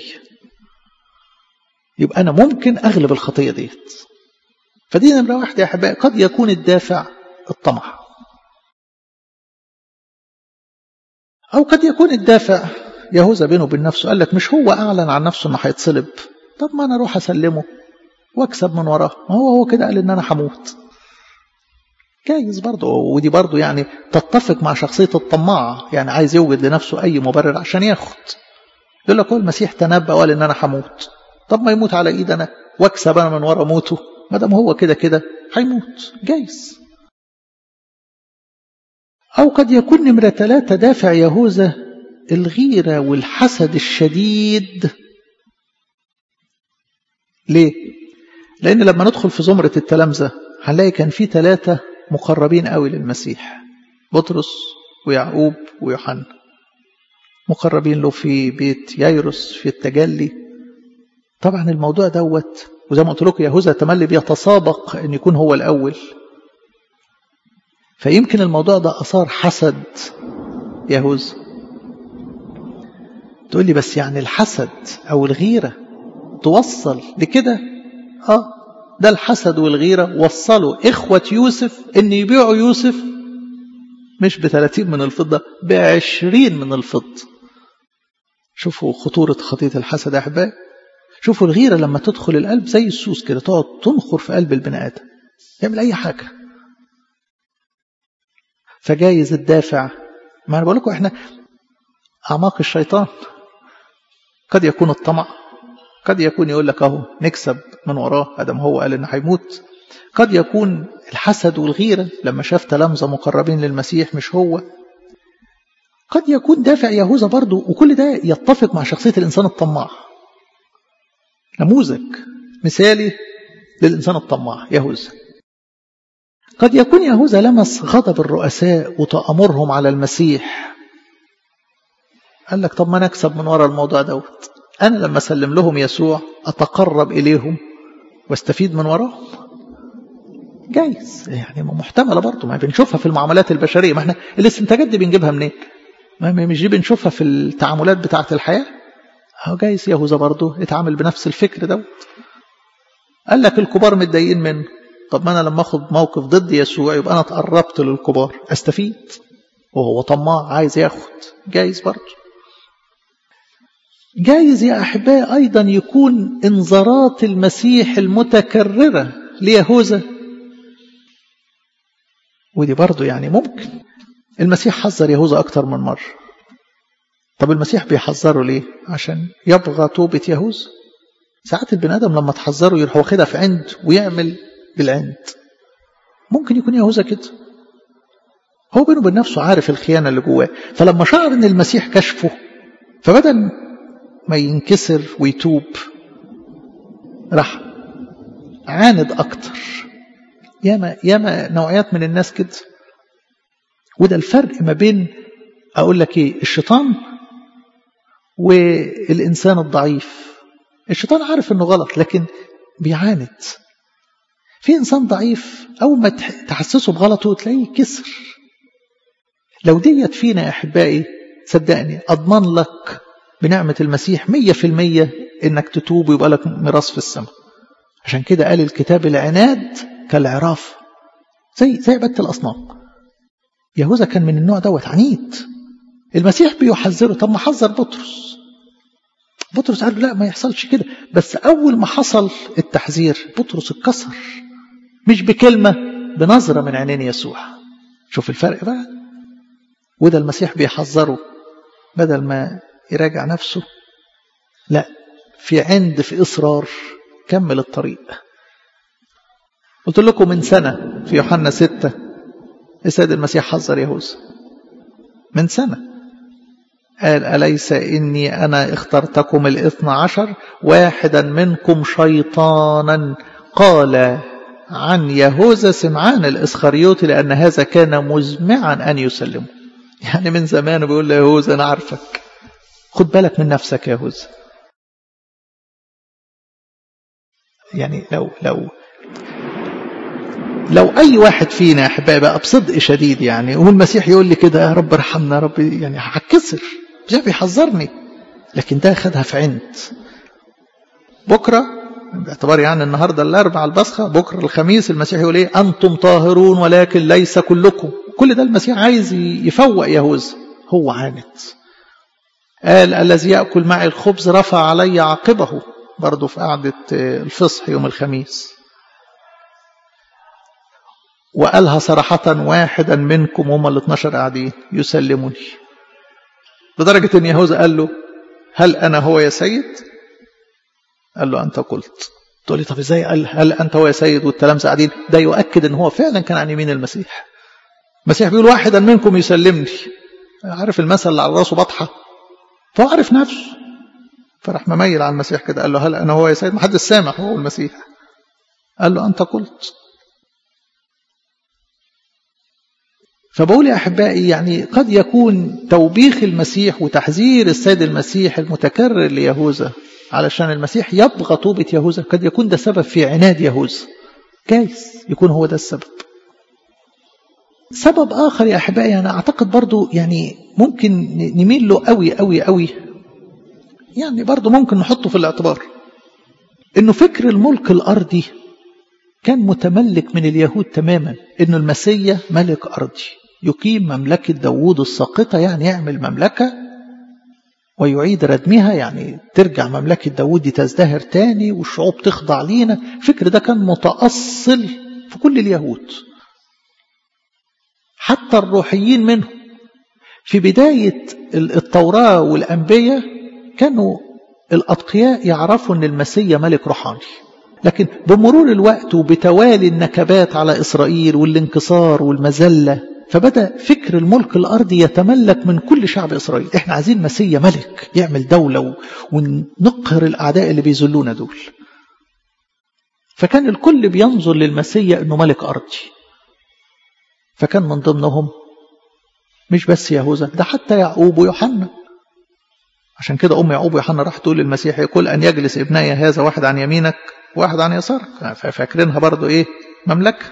يبقى أنا ممكن أغلب الخطية ديت فدي نمرة واحدة يا أحبائي قد يكون الدافع الطمع أو قد يكون الدافع يهوذا بينه وبين نفسه قال لك مش هو أعلن عن نفسه إنه هيتصلب طب ما أنا أروح أسلمه وأكسب من وراه ما هو هو كده قال إن أنا هموت جايز برضه ودي برضه يعني تتفق مع شخصية الطماع يعني عايز يوجد لنفسه أي مبرر عشان ياخد يقول لك هو المسيح تنبأ وقال إن أنا هموت طب ما يموت على إيد أنا وأكسب أنا من ورا موته ما دام هو كده كده هيموت جايز أو قد يكون نمرة ثلاثة دافع يهوذا الغيرة والحسد الشديد ليه؟ لأن لما ندخل في زمرة التلامذة هنلاقي كان في ثلاثة مقربين قوي للمسيح بطرس ويعقوب ويوحنا مقربين له في بيت ييروس في التجلي طبعا الموضوع دوت وزي ما قلت لكم يهوذا تملي بيتسابق ان يكون هو الاول فيمكن الموضوع ده اثار حسد يهوذا تقول لي بس يعني الحسد او الغيره توصل لكده اه ده الحسد والغيره وصلوا اخوه يوسف ان يبيعوا يوسف مش ب 30 من الفضه ب 20 من الفضه شوفوا خطوره خطيه الحسد يا احبائي شوفوا الغيرة لما تدخل القلب زي السوس كده تقعد تنخر في قلب البني آدم يعمل أي حاجة فجايز الدافع ما أنا بقول لكم إحنا أعماق الشيطان قد يكون الطمع قد يكون يقول لك أهو نكسب من وراه أدم هو قال إنه هيموت قد يكون الحسد والغيرة لما شاف تلامذة مقربين للمسيح مش هو قد يكون دافع يهوذا برضه وكل ده يتفق مع شخصية الإنسان الطماع نموذج مثالي للإنسان الطماع يهوذا قد يكون يهوذا لمس غضب الرؤساء وتأمرهم على المسيح قال لك طب ما نكسب من وراء الموضوع دوت أنا لما أسلم لهم يسوع أتقرب إليهم واستفيد من وراهم جايز يعني محتملة برضه ما بنشوفها في المعاملات البشرية ما احنا الاستنتاجات دي بنجيبها منين؟ ما مش دي بنشوفها في التعاملات بتاعة الحياة هو جايز يهوذا برضه اتعامل بنفس الفكر دوت قال لك الكبار متضايقين منه طب ما انا لما اخد موقف ضد يسوع يبقى انا اتقربت للكبار استفيد وهو طماع عايز ياخد جايز برضه جايز يا احبائي ايضا يكون انذارات المسيح المتكرره ليهوذا ودي برضه يعني ممكن المسيح حذر يهوذا اكتر من مره طب المسيح بيحذره ليه عشان يبغى توبة يهوذا ساعات البني آدم لما تحذره يروح واخدها في عند ويعمل بالعند ممكن يكون يهوذا كده هو بينه وبين نفسه عارف الخيانة اللي جواه فلما شعر ان المسيح كشفه فبدل ما ينكسر ويتوب راح عاند اكتر ياما ياما نوعيات من الناس كده وده الفرق ما بين اقول لك ايه الشيطان والإنسان الضعيف الشيطان عارف أنه غلط لكن بيعاند في إنسان ضعيف أول ما تحسسه بغلطه تلاقيه كسر لو ديت فينا يا أحبائي صدقني أضمن لك بنعمة المسيح مية في المية إنك تتوب ويبقى لك ميراث في السماء عشان كده قال الكتاب العناد كالعراف زي زي عبادة الأصنام يهوذا كان من النوع دوت عنيد المسيح بيحذره طب ما حذر بطرس بطرس قال لا ما يحصلش كده بس أول ما حصل التحذير بطرس اتكسر مش بكلمة بنظرة من عينين يسوع شوف الفرق بقى وده المسيح بيحذره بدل ما يراجع نفسه لا في عند في إصرار كمل الطريق قلت لكم من سنة في يوحنا ستة السيد المسيح حذر يهوذا من سنة قال أليس إني أنا اخترتكم الاثنى عشر واحدا منكم شيطانا قال عن يهوذا سمعان الإسخريوطي لأن هذا كان مزمعا أن يسلمه يعني من زمان بيقول له يهوذا أنا عارفك خد بالك من نفسك يا يهوذا يعني لو لو لو أي واحد فينا يا أحبائي بقى بصدق شديد يعني والمسيح يقول لي كده يا رب ارحمنا يا رب يعني هتكسر مش بيحذرني لكن ده خدها في عند بكرة باعتبار يعني النهاردة الأربع البصخة بكرة الخميس المسيح يقول إيه أنتم طاهرون ولكن ليس كلكم كل ده المسيح عايز يفوق يهوذا هو عاند قال الذي يأكل معي الخبز رفع علي عاقبه برضه في قعدة الفصح يوم الخميس وقالها صراحة واحدا منكم هم ال 12 قاعدين يسلمني لدرجة ان يهوذا قال له هل انا هو يا سيد قال له انت قلت تقول لي طب ازاي قال هل انت هو يا سيد والتلامذة قاعدين ده يؤكد ان هو فعلا كان عن يمين المسيح المسيح بيقول واحدا منكم يسلمني عارف المثل اللي على راسه بطحة فهو عارف نفسه فراح مميل على المسيح كده قال له هل انا هو يا سيد ما حدش سامع هو المسيح قال له أنت قلت فبقول يا أحبائي يعني قد يكون توبيخ المسيح وتحذير السيد المسيح المتكرر ليهوذا علشان المسيح يبغى توبة يهوذا قد يكون ده سبب في عناد يهوذا جايز يكون هو ده السبب سبب آخر يا أحبائي أنا أعتقد برضو يعني ممكن نميل له قوي قوي قوي يعني برضو ممكن نحطه في الاعتبار إنه فكر الملك الأرضي كان متملك من اليهود تماما إنه المسيا ملك أرضي يقيم مملكة داوود الساقطة يعني يعمل مملكة ويعيد ردمها يعني ترجع مملكة داوود دي تزدهر تاني والشعوب تخضع لينا الفكر ده كان متأصل في كل اليهود حتى الروحيين منهم في بداية التوراة والأنبياء كانوا الأتقياء يعرفوا أن المسيا ملك روحاني لكن بمرور الوقت وبتوالي النكبات على إسرائيل والانكسار والمزلة فبدأ فكر الملك الأرضي يتملك من كل شعب إسرائيل إحنا عايزين مسيا ملك يعمل دولة ونقهر الأعداء اللي بيذلونا دول فكان الكل بينظر للمسيا أنه ملك أرضي فكان من ضمنهم مش بس يهوذا ده حتى يعقوب ويوحنا عشان كده أم يعقوب ويوحنا راح تقول للمسيح يقول أن يجلس ابني هذا واحد عن يمينك واحد عن يسارك فاكرينها برضو إيه مملكة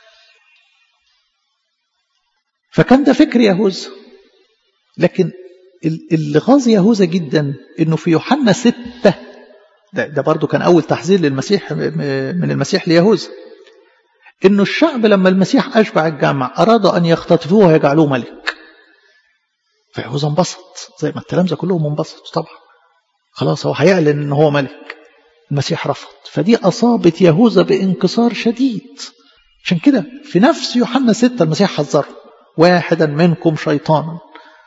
فكان ده فكر يهوذا لكن اللي غاظ يهوذا جدا انه في يوحنا ستة ده, ده برضو كان اول تحذير للمسيح من المسيح ليهوذا انه الشعب لما المسيح اشبع الجامع اراد ان يختطفوه ويجعلوه ملك فيهوذا انبسط زي ما التلامذه كلهم انبسطوا طبعا خلاص هو هيعلن ان هو ملك المسيح رفض فدي اصابت يهوذا بانكسار شديد عشان كده في نفس يوحنا ستة المسيح حذره واحدا منكم شيطانا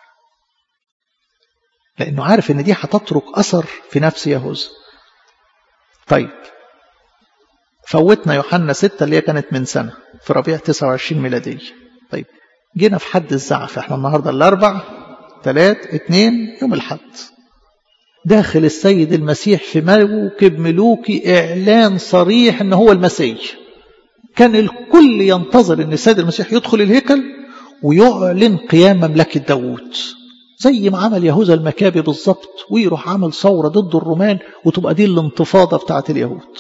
لأنه عارف إن دي هتترك أثر في نفس يهوذا طيب فوتنا يوحنا ستة اللي هي كانت من سنة في ربيع 29 ميلادية طيب جينا في حد الزعف احنا النهاردة الأربع ثلاث اتنين يوم الحد داخل السيد المسيح في موكب ملوكي إعلان صريح إن هو المسيح كان الكل ينتظر إن السيد المسيح يدخل الهيكل ويعلن قيام مملكة داوود زي ما عمل يهوذا المكابي بالظبط ويروح عمل ثورة ضد الرومان وتبقى دي الانتفاضة بتاعت اليهود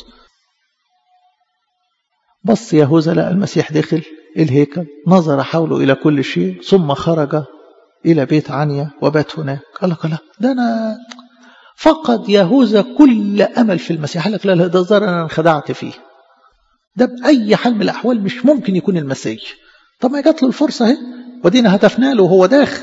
بص يهوذا لقى المسيح دخل الهيكل نظر حوله إلى كل شيء ثم خرج إلى بيت عنيا وبات هناك قال لك لا ده أنا فقد يهوذا كل أمل في المسيح قال لك لا لا ده ظهر أنا انخدعت فيه ده بأي حال من الأحوال مش ممكن يكون المسيح طب ما جات له الفرصة اهي ودينا هتفنا له وهو داخل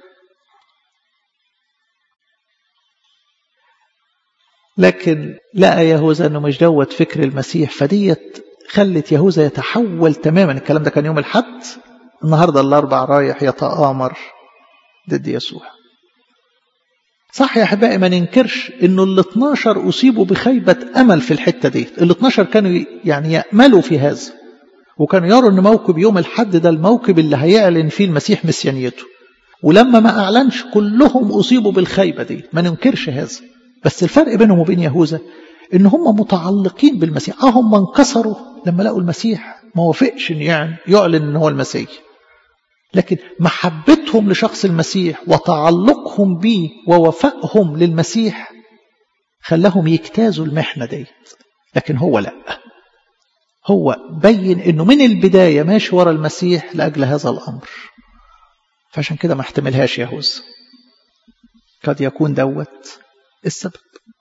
لكن لقى يهوذا انه مش دوت فكر المسيح فديت خلت يهوذا يتحول تماما الكلام ده كان يوم الحد النهارده الاربع رايح يتآمر ضد يسوع صح يا احبائي ما ننكرش انه ال 12 اصيبوا بخيبه امل في الحته دي ال 12 كانوا يعني ياملوا في هذا وكانوا يروا ان موكب يوم الحد ده الموكب اللي هيعلن فيه المسيح مسيانيته ولما ما اعلنش كلهم اصيبوا بالخيبه دي ما ننكرش هذا بس الفرق بينهم وبين يهوذا ان هم متعلقين بالمسيح اه هم انكسروا لما لقوا المسيح ما وافقش ان يعني يعلن ان هو المسيح لكن محبتهم لشخص المسيح وتعلقهم به ووفائهم للمسيح خلاهم يجتازوا المحنه ديت لكن هو لا هو بين انه من البدايه ماشي ورا المسيح لاجل هذا الامر فعشان كده ما احتملهاش يهوذا قد يكون دوت السبب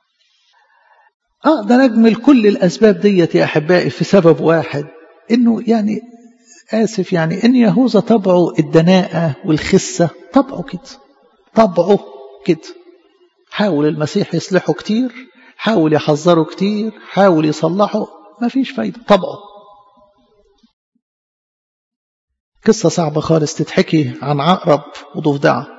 اقدر اجمل كل الاسباب ديت يا احبائي في سبب واحد انه يعني اسف يعني ان يهوذا طبعه الدناءه والخسه طبعه كده طبعه كده حاول المسيح يصلحه كتير حاول يحذره كتير حاول يصلحه ما فيش فايدة طبعه قصة صعبة خالص تتحكي عن عقرب وضفدعة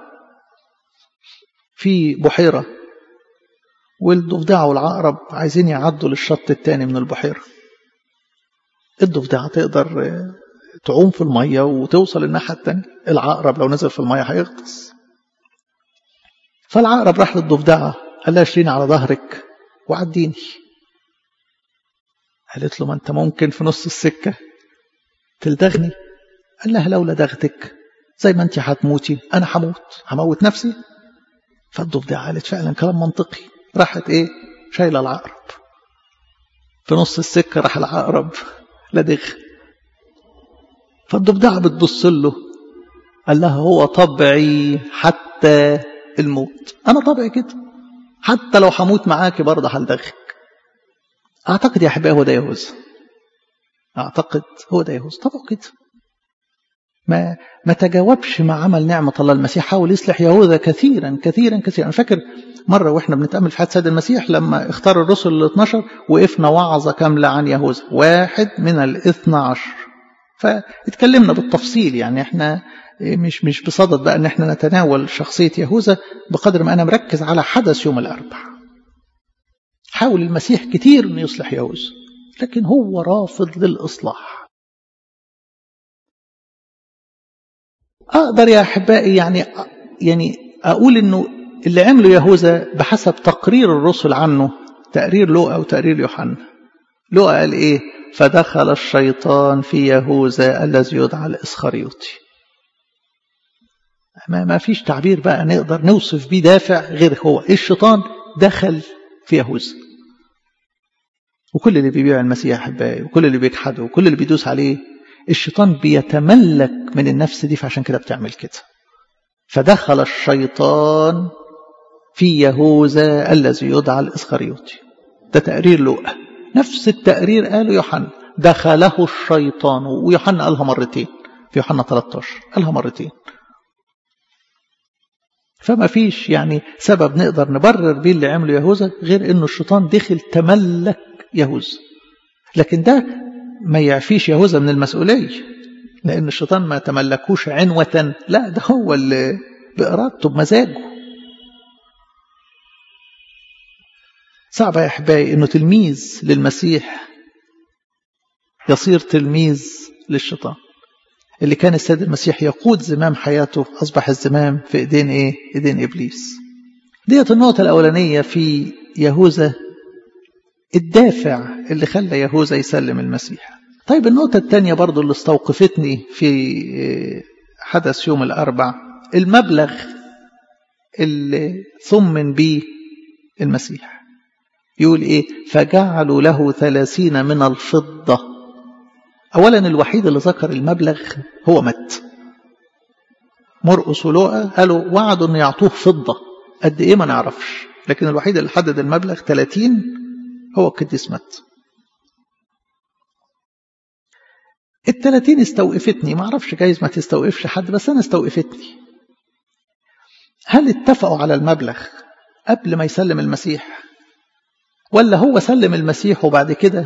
في بحيرة والضفدعة والعقرب عايزين يعدوا للشط التاني من البحيرة الضفدعة تقدر تعوم في المية وتوصل الناحية التانية العقرب لو نزل في المية هيغطس فالعقرب راح للضفدعة قال لها شليني على ظهرك وعديني قالت له ما انت ممكن في نص السكة تلدغني قال لها لولا دغتك زي ما انت هتموتي انا هموت هموت نفسي فالضفدع قالت فعلا كلام منطقي راحت ايه شايله العقرب في نص السكه راح العقرب لدغ فالضفدع بتبص له قال لها هو طبعي حتى الموت انا طبعي كده حتى لو هموت معاكي برضه هلدغك اعتقد يا احبائي هو ده يهوذا اعتقد هو ده يهوذا طبعه كده ما ما تجاوبش مع عمل نعمة الله المسيح حاول يصلح يهوذا كثيرا كثيرا كثيرا أنا فاكر مرة وإحنا بنتأمل في حياة سيد المسيح لما اختار الرسل ال 12 وقفنا وعظة كاملة عن يهوذا واحد من الاثنى عشر فاتكلمنا بالتفصيل يعني احنا مش مش بصدد بقى ان احنا نتناول شخصية يهوذا بقدر ما انا مركز على حدث يوم الاربع حاول المسيح كتير انه يصلح يهوذا لكن هو رافض للاصلاح اقدر يا احبائي يعني يعني اقول انه اللي عمله يهوذا بحسب تقرير الرسل عنه تقرير لوقا وتقرير يوحنا لوقا قال ايه فدخل الشيطان في يهوذا الذي يدعى الاسخريوطي ما, ما فيش تعبير بقى نقدر نوصف بيه دافع غير هو الشيطان دخل في يهوذا وكل اللي بيبيع المسيح احبائي وكل اللي بيجحده وكل اللي بيدوس عليه الشيطان بيتملك من النفس دي فعشان كده بتعمل كده فدخل الشيطان في يهوذا الذي يدعى الاسخريوطي ده تقرير لوقا نفس التقرير قاله يوحنا دخله الشيطان ويوحنا قالها مرتين في يوحنا 13 قالها مرتين فما فيش يعني سبب نقدر نبرر بيه اللي عمله يهوذا غير انه الشيطان دخل تملك يهوذا لكن ده ما يعفيش يهوذا من المسؤولية لأن الشيطان ما تملكوش عنوة لا ده هو اللي بإرادته بمزاجه صعب يا أحبائي أنه تلميذ للمسيح يصير تلميذ للشيطان اللي كان السيد المسيح يقود زمام حياته أصبح الزمام في إيدين إيه؟ إيدين إبليس ديت النقطة الأولانية في يهوذا الدافع اللي خلى يهوذا يسلم المسيح طيب النقطة الثانية برضو اللي استوقفتني في حدث يوم الأربع المبلغ اللي ثمن به المسيح يقول إيه فجعلوا له ثلاثين من الفضة أولا الوحيد اللي ذكر المبلغ هو مت مرقس ولوقا قالوا وعدوا أن يعطوه فضة قد إيه ما نعرفش لكن الوحيد اللي حدد المبلغ 30 هو القديس مت التلاتين استوقفتني ما اعرفش جايز ما تستوقفش حد بس انا استوقفتني هل اتفقوا على المبلغ قبل ما يسلم المسيح ولا هو سلم المسيح وبعد كده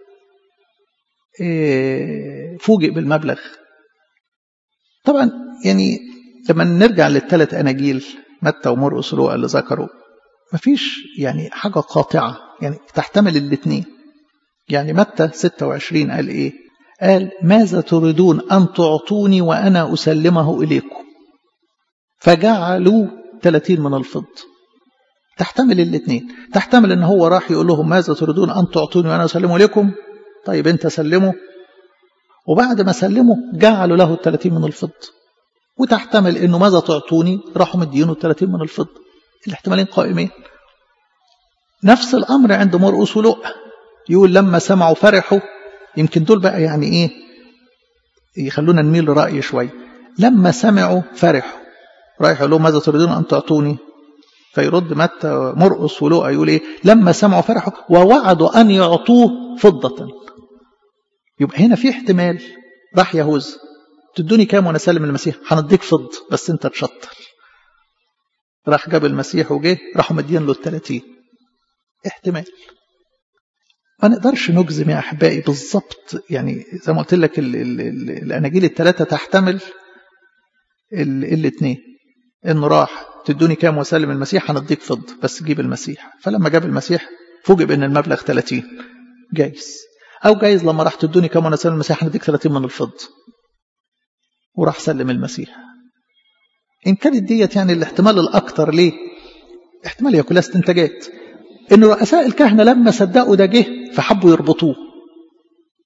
فوجئ بالمبلغ طبعا يعني لما نرجع للثلاث اناجيل متى ومرقس ولوقا اللي ذكروا مفيش يعني حاجه قاطعه يعني تحتمل الاثنين يعني متى 26 قال ايه قال ماذا تريدون أن تعطوني وأنا أسلمه إليكم فجعلوا 30 من الفضة تحتمل الاثنين تحتمل ان هو راح يقول لهم ماذا تريدون أن تعطوني وأنا أسلمه لكم طيب أنت سلمه وبعد ما سلمه جعلوا له 30 من الفضة وتحتمل انه ماذا تعطوني راحوا مدينه 30 من الفضة الاحتمالين قائمين نفس الأمر عند مرقس ولوقا يقول لما سمعوا فرحوا يمكن دول بقى يعني ايه يخلونا نميل لرأي شوي لما سمعوا فرحوا رايح يقول لهم ماذا تريدون أن تعطوني فيرد متى مرقس ولوقا يقول ايه لما سمعوا فرحوا ووعدوا أن يعطوه فضة يبقى هنا في احتمال راح يهوذا تدوني كام وانا سلم المسيح هنديك فض بس انت تشطر راح جاب المسيح وجه راحوا مدين له الثلاثين احتمال ما نقدرش نجزم يا احبائي بالظبط يعني زي ما قلت لك ال ال ال الاناجيل الثلاثه تحتمل الاثنين انه راح تدوني كام وسلم المسيح هنديك فض بس جيب المسيح فلما جاب المسيح فوجئ بان المبلغ 30 جايز او جايز لما راح تدوني كام وانا سلم المسيح هنديك 30 من الفض وراح سلم المسيح ان كانت ديت يعني الاحتمال الاكثر ليه احتمال هي كلها استنتاجات ان رؤساء الكهنه لما صدقوا ده جه فحبوا يربطوه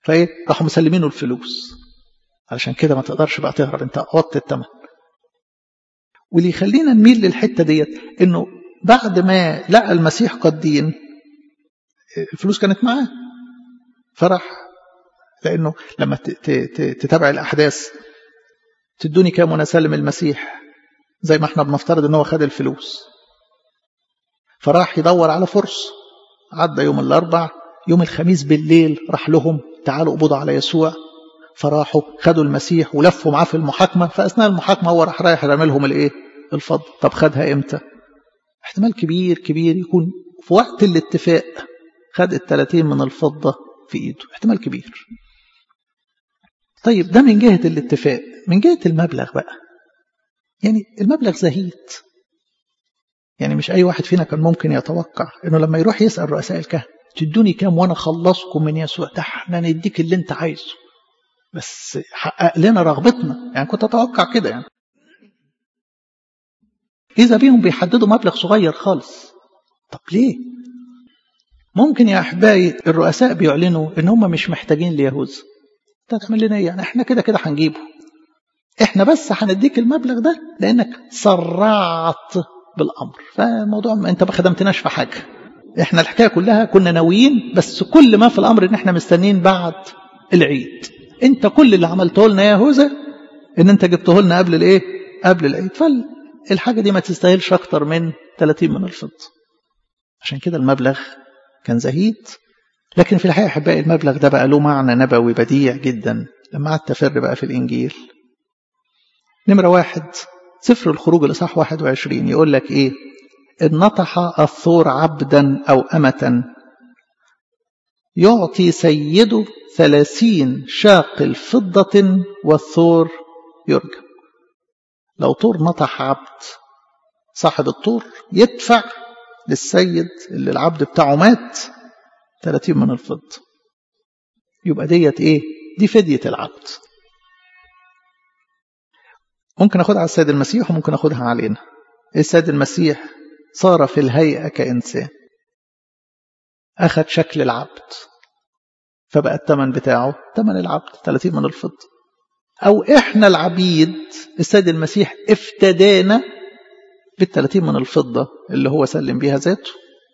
فايه راحوا مسلمينه الفلوس علشان كده ما تقدرش بقى تهرب انت قوضت الثمن واللي يخلينا نميل للحته ديت انه بعد ما لقى المسيح قد دين الفلوس كانت معاه فرح لانه لما تتابع الاحداث تدوني كام وانا اسلم المسيح زي ما احنا بنفترض ان هو خد الفلوس فراح يدور على فرصه عدى يوم الاربع يوم الخميس بالليل راح لهم تعالوا اقبضوا على يسوع فراحوا خدوا المسيح ولفوا معاه في المحاكمه فاثناء المحاكمه هو راح رايح رمي لهم الايه؟ الفضل طب خدها امتى؟ احتمال كبير كبير يكون في وقت الاتفاق خد الثلاثين من الفضه في ايده احتمال كبير طيب ده من جهه الاتفاق من جهه المبلغ بقى يعني المبلغ زهيد يعني مش اي واحد فينا كان ممكن يتوقع انه لما يروح يسال رؤساء الكهنه تدوني كام وانا اخلصكم من يسوع ده احنا نديك اللي انت عايزه بس حقق لنا رغبتنا يعني كنت اتوقع كده يعني اذا بيهم بيحددوا مبلغ صغير خالص طب ليه ممكن يا احبائي الرؤساء بيعلنوا ان هم مش محتاجين ليهوذا انت هتعمل لنا ايه يعني احنا كده كده هنجيبه احنا بس هنديك المبلغ ده لانك سرعت بالامر فالموضوع انت ما خدمتناش في حاجه احنا الحكايه كلها كنا ناويين بس كل ما في الامر ان احنا مستنيين بعد العيد انت كل اللي عملته لنا يا يهوذا ان انت جبته لنا قبل الايه قبل العيد فالحاجه دي ما تستاهلش اكتر من 30 من الفضه عشان كده المبلغ كان زهيد لكن في الحقيقه احبائي المبلغ ده بقى له معنى نبوي بديع جدا لما قعدت افر بقى في الانجيل نمره واحد سفر الخروج الاصحاح 21 يقول لك ايه ان نطح الثور عبدا او امه يعطي سيده ثلاثين شاقل فضة والثور يرجم لو طور نطح عبد صاحب الطور يدفع للسيد اللي العبد بتاعه مات 30 من الفضة يبقى ديت ايه دي فدية العبد ممكن اخدها على السيد المسيح وممكن اخدها علينا السيد المسيح صار في الهيئة كإنسان أخذ شكل العبد فبقى الثمن بتاعه ثمن العبد 30 من الفضة أو إحنا العبيد السيد المسيح افتدانا بالثلاثين من الفضة اللي هو سلم بيها ذاته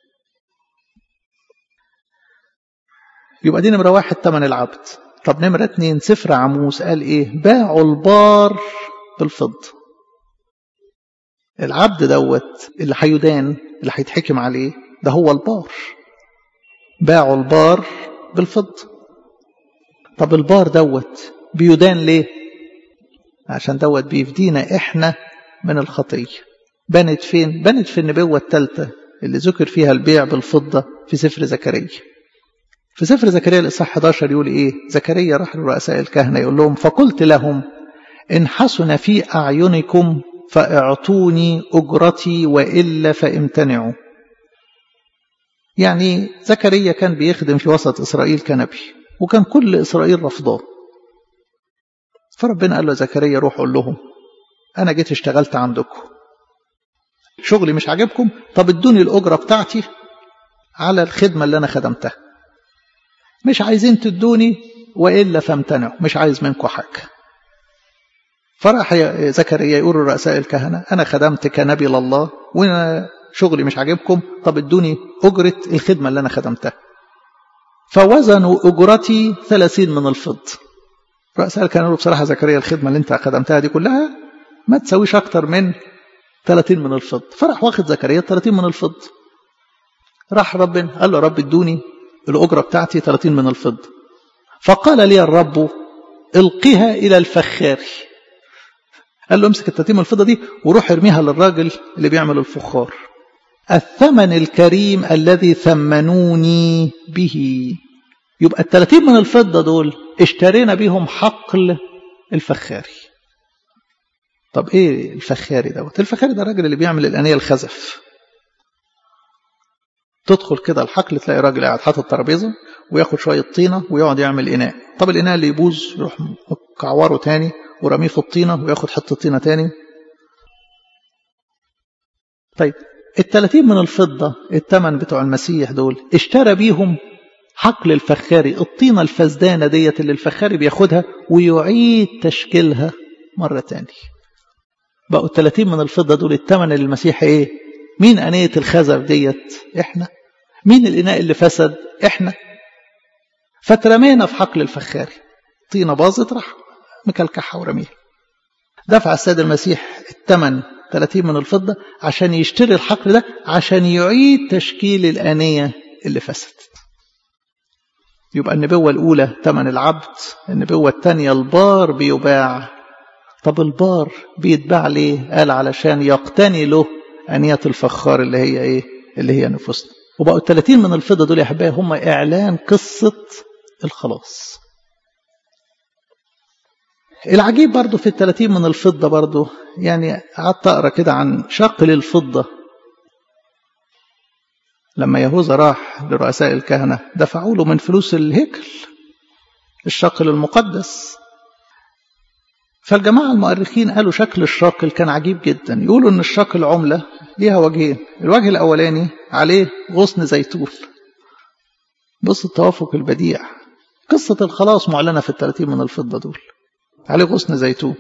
يبقى دي نمرة واحد ثمن العبد طب نمرة اتنين سفر عموس قال ايه باعوا البار بالفضة العبد دوت اللي هيدان اللي هيتحكم عليه ده هو البار باعوا البار بالفضة طب البار دوت بيدان ليه عشان دوت بيفدينا احنا من الخطية بنت فين بنت في النبوة الثالثة اللي ذكر فيها البيع بالفضة في سفر زكريا في سفر زكريا الإصحاح 11 يقول إيه زكريا راح لرؤساء الكهنة يقول لهم فقلت لهم إن حسن في أعينكم فاعطوني أجرتي وإلا فامتنعوا يعني زكريا كان بيخدم في وسط إسرائيل كنبي وكان كل إسرائيل رفضاه فربنا قال له زكريا روح قول لهم أنا جيت اشتغلت عندكم شغلي مش عاجبكم طب ادوني الأجرة بتاعتي على الخدمة اللي أنا خدمتها مش عايزين تدوني وإلا فامتنعوا مش عايز منكم حاجة فراح زكريا يقول لرؤساء الكهنة أنا خدمت كنبي لله وأنا شغلي مش عاجبكم طب ادوني أجرة الخدمة اللي أنا خدمتها فوزنوا أجرتي ثلاثين من الفضة رؤساء الكهنة بصراحة زكريا الخدمة اللي أنت خدمتها دي كلها ما تسويش أكتر من 30 من الفضة فراح واخد زكريا 30 من الفضة راح ربنا قال له رب ادوني الأجرة بتاعتي 30 من الفضة فقال لي الرب القها إلى الفخار قال له امسك ال 30 من الفضة دي وروح ارميها للراجل اللي بيعمل الفخار الثمن الكريم الذي ثمنوني به يبقى ال 30 من الفضة دول اشترينا بيهم حقل الفخاري طب ايه الفخاري دوت الفخاري ده الراجل اللي بيعمل الانيه الخزف تدخل كده الحقل تلاقي راجل قاعد حاطط ترابيزه وياخد شويه طينه ويقعد يعمل اناء طب الاناء اللي يبوظ يروح مكعوره تاني ورميه في الطينه وياخد حته طينه تاني طيب ال 30 من الفضه الثمن بتوع المسيح دول اشترى بيهم حقل الفخاري الطينة الفزدانة ديت اللي الفخاري بياخدها ويعيد تشكيلها مرة تانية بقوا 30 من الفضة دول الثمن اللي المسيح ايه مين أنية الخزف ديت احنا مين الإناء اللي فسد احنا فترمينا في حقل الفخاري طينة باظت راح مكلكحها ورميها دفع السيد المسيح الثمن 30 من الفضة عشان يشتري الحقل ده عشان يعيد تشكيل الآنية اللي فسدت يبقى النبوة الأولى ثمن العبد النبوة الثانية البار بيباع طب البار بيتباع ليه قال علشان يقتني له أنية الفخار اللي هي إيه اللي هي نفوسنا وبقوا الثلاثين من الفضة دول يا أحبائي هم إعلان قصة الخلاص العجيب برضو في الثلاثين من الفضة برضو يعني قعدت أقرأ كده عن شقل الفضة لما يهوذا راح لرؤساء الكهنة دفعوا له من فلوس الهيكل الشقل المقدس فالجماعة المؤرخين قالوا شكل الشاقل كان عجيب جدا يقولوا ان الشاقل عملة ليها وجهين الوجه الأولاني عليه غصن زيتون بص التوافق البديع قصة الخلاص معلنة في الثلاثين من الفضة دول عليه غصن زيتون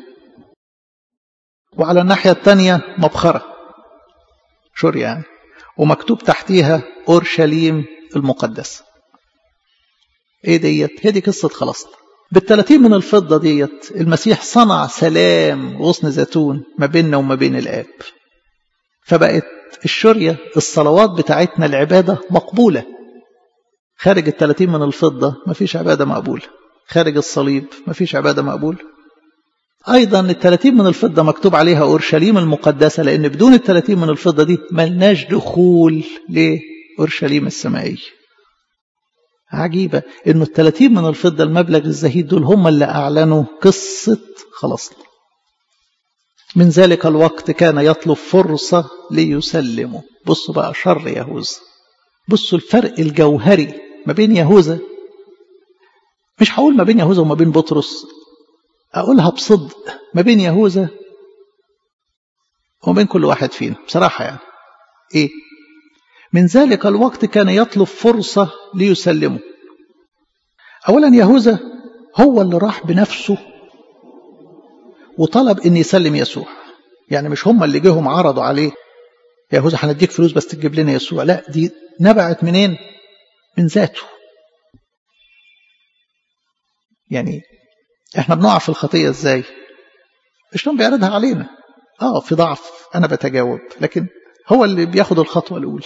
وعلى الناحية الثانية مبخرة شور يعني ومكتوب تحتيها أورشليم المقدسة ايه ديت هي دي قصة خلاصنا بالثلاثين من الفضة ديت المسيح صنع سلام غصن زيتون ما بيننا وما بين الآب فبقت الشرية الصلوات بتاعتنا العبادة مقبولة خارج الثلاثين من الفضة ما فيش عبادة مقبولة خارج الصليب ما فيش عبادة مقبولة أيضا الثلاثين من الفضة مكتوب عليها أورشليم المقدسة لأن بدون الثلاثين من الفضة دي ملناش دخول لأورشليم السمائية عجيبة إنه الثلاثين من الفضة المبلغ الزهيد دول هم اللي أعلنوا قصة خلاصنا من ذلك الوقت كان يطلب فرصة ليسلمه بصوا بقى شر يهوذا بصوا الفرق الجوهري ما بين يهوذا مش هقول ما بين يهوذا وما بين بطرس أقولها بصدق ما بين يهوذا وما بين كل واحد فينا بصراحة يعني إيه من ذلك الوقت كان يطلب فرصة ليسلمه أولا يهوذا هو اللي راح بنفسه وطلب أن يسلم يسوع يعني مش هم اللي جيهم عرضوا عليه يهوذا هنديك فلوس بس تجيب لنا يسوع لا دي نبعت منين من ذاته يعني احنا بنقع في الخطية ازاي الشيطان بيعرضها علينا اه في ضعف انا بتجاوب لكن هو اللي بياخد الخطوة الاولى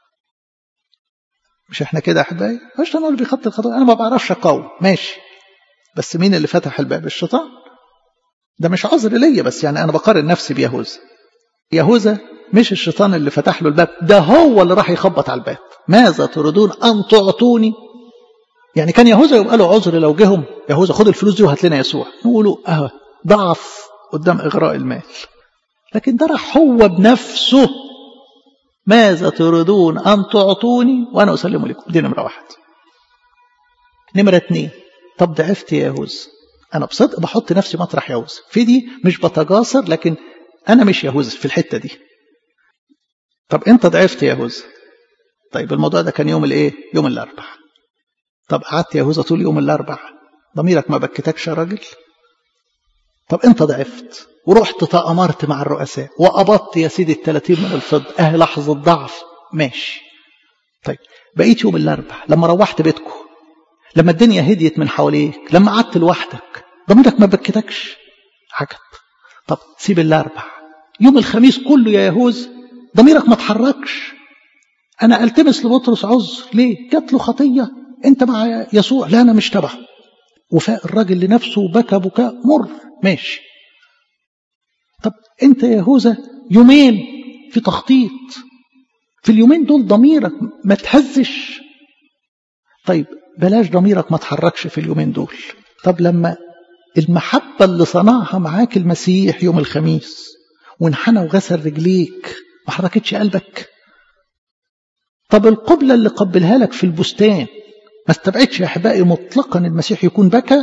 مش احنا كده احبائي الشيطان هو اللي بيخطي الخطوة انا ما بعرفش اقاوم ماشي بس مين اللي فتح الباب الشيطان ده مش عذر ليا بس يعني انا بقارن نفسي بيهوذا يهوذا مش الشيطان اللي فتح له الباب ده هو اللي راح يخبط على الباب ماذا تريدون ان تعطوني يعني كان يهوذا يبقى له عذر لو جهم يهوذا خد الفلوس دي وهات لنا يسوع نقولوا اه ضعف قدام اغراء المال لكن ده راح هو بنفسه ماذا تريدون ان تعطوني وانا اسلم لكم دي نمره واحد نمره اتنين طب ضعفت يا يهوذا انا بصدق بحط نفسي مطرح يهوذا في دي مش بتجاسر لكن انا مش يهوذا في الحته دي طب انت ضعفت يا يهوذا طيب الموضوع ده كان يوم الايه يوم الاربعاء طب قعدت يهوذا طول يوم الاربع ضميرك ما بكتكش يا راجل طب انت ضعفت ورحت تأمرت مع الرؤساء وقبضت يا سيدي الثلاثين من الفضة اه لحظة ضعف ماشي طيب بقيت يوم الاربع لما روحت بيتكم لما الدنيا هديت من حواليك لما قعدت لوحدك ضميرك ما بكتكش عجب طب سيب الاربع يوم الخميس كله يا يهوذا ضميرك ما تحركش انا التمس لبطرس عذر ليه جات له خطيه انت مع يسوع لا انا مش تبعه وفاق الراجل لنفسه وبكى بكاء مر ماشي طب انت يا يهوذا يومين في تخطيط في اليومين دول ضميرك ما تهزش طيب بلاش ضميرك ما تحركش في اليومين دول طب لما المحبة اللي صنعها معاك المسيح يوم الخميس وانحنى وغسل رجليك ما حركتش قلبك طب القبلة اللي قبلها لك في البستان ما استبعدش يا احبائي مطلقا المسيح يكون بكى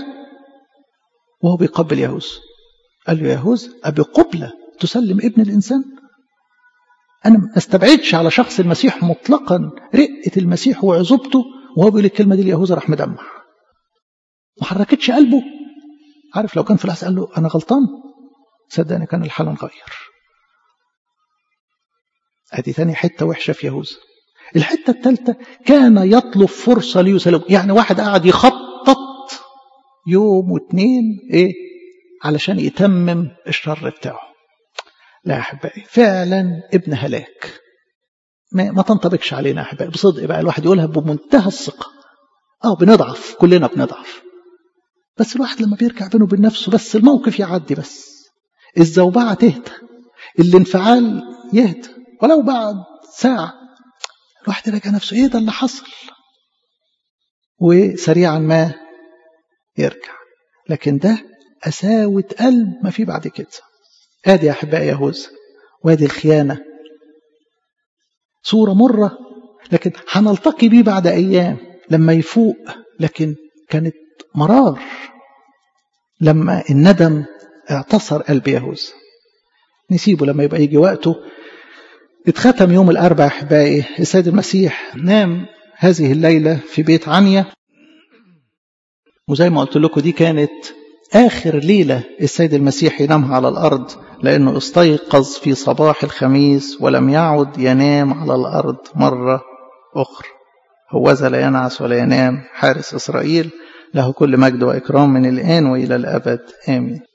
وهو بيقبل يهوذا قال له يهوذا أبي قبلة تسلم ابن الإنسان أنا ما استبعدش على شخص المسيح مطلقا رقة المسيح وعزوبته وهو بيقول الكلمة دي ليهوذا راح مدمع ما حركتش قلبه عارف لو كان في الأحسن قال له أنا غلطان صدقني كان الحال انغير ادي تاني حتة وحشة في يهوذا الحتة الثالثة كان يطلب فرصة ليسلم يعني واحد قاعد يخطط يوم واثنين ايه علشان يتمم الشر بتاعه لا احبائي فعلا ابن هلاك ما, ما تنطبقش علينا احبائي بصدق بقى الواحد يقولها بمنتهى الثقة اه بنضعف كلنا بنضعف بس الواحد لما بيرجع بينه وبين نفسه بس الموقف يعدي بس الزوبعة تهدى الانفعال يهدى ولو بعد ساعة الواحد يراجع نفسه ايه ده اللي حصل وسريعا ما يرجع لكن ده قساوة قلب ما في بعد كده ادي يا احبائي يهوذا وادي الخيانة صورة مرة لكن هنلتقي بيه بعد ايام لما يفوق لكن كانت مرار لما الندم اعتصر قلب يهوذا نسيبه لما يبقى يجي وقته اتختم يوم الأربع أحبائي السيد المسيح نام هذه الليلة في بيت عنيا وزي ما قلت لكم دي كانت آخر ليلة السيد المسيح ينامها على الأرض لأنه استيقظ في صباح الخميس ولم يعد ينام على الأرض مرة أخرى هوذا لا ينعس ولا ينام حارس إسرائيل له كل مجد وإكرام من الآن وإلى الأبد آمين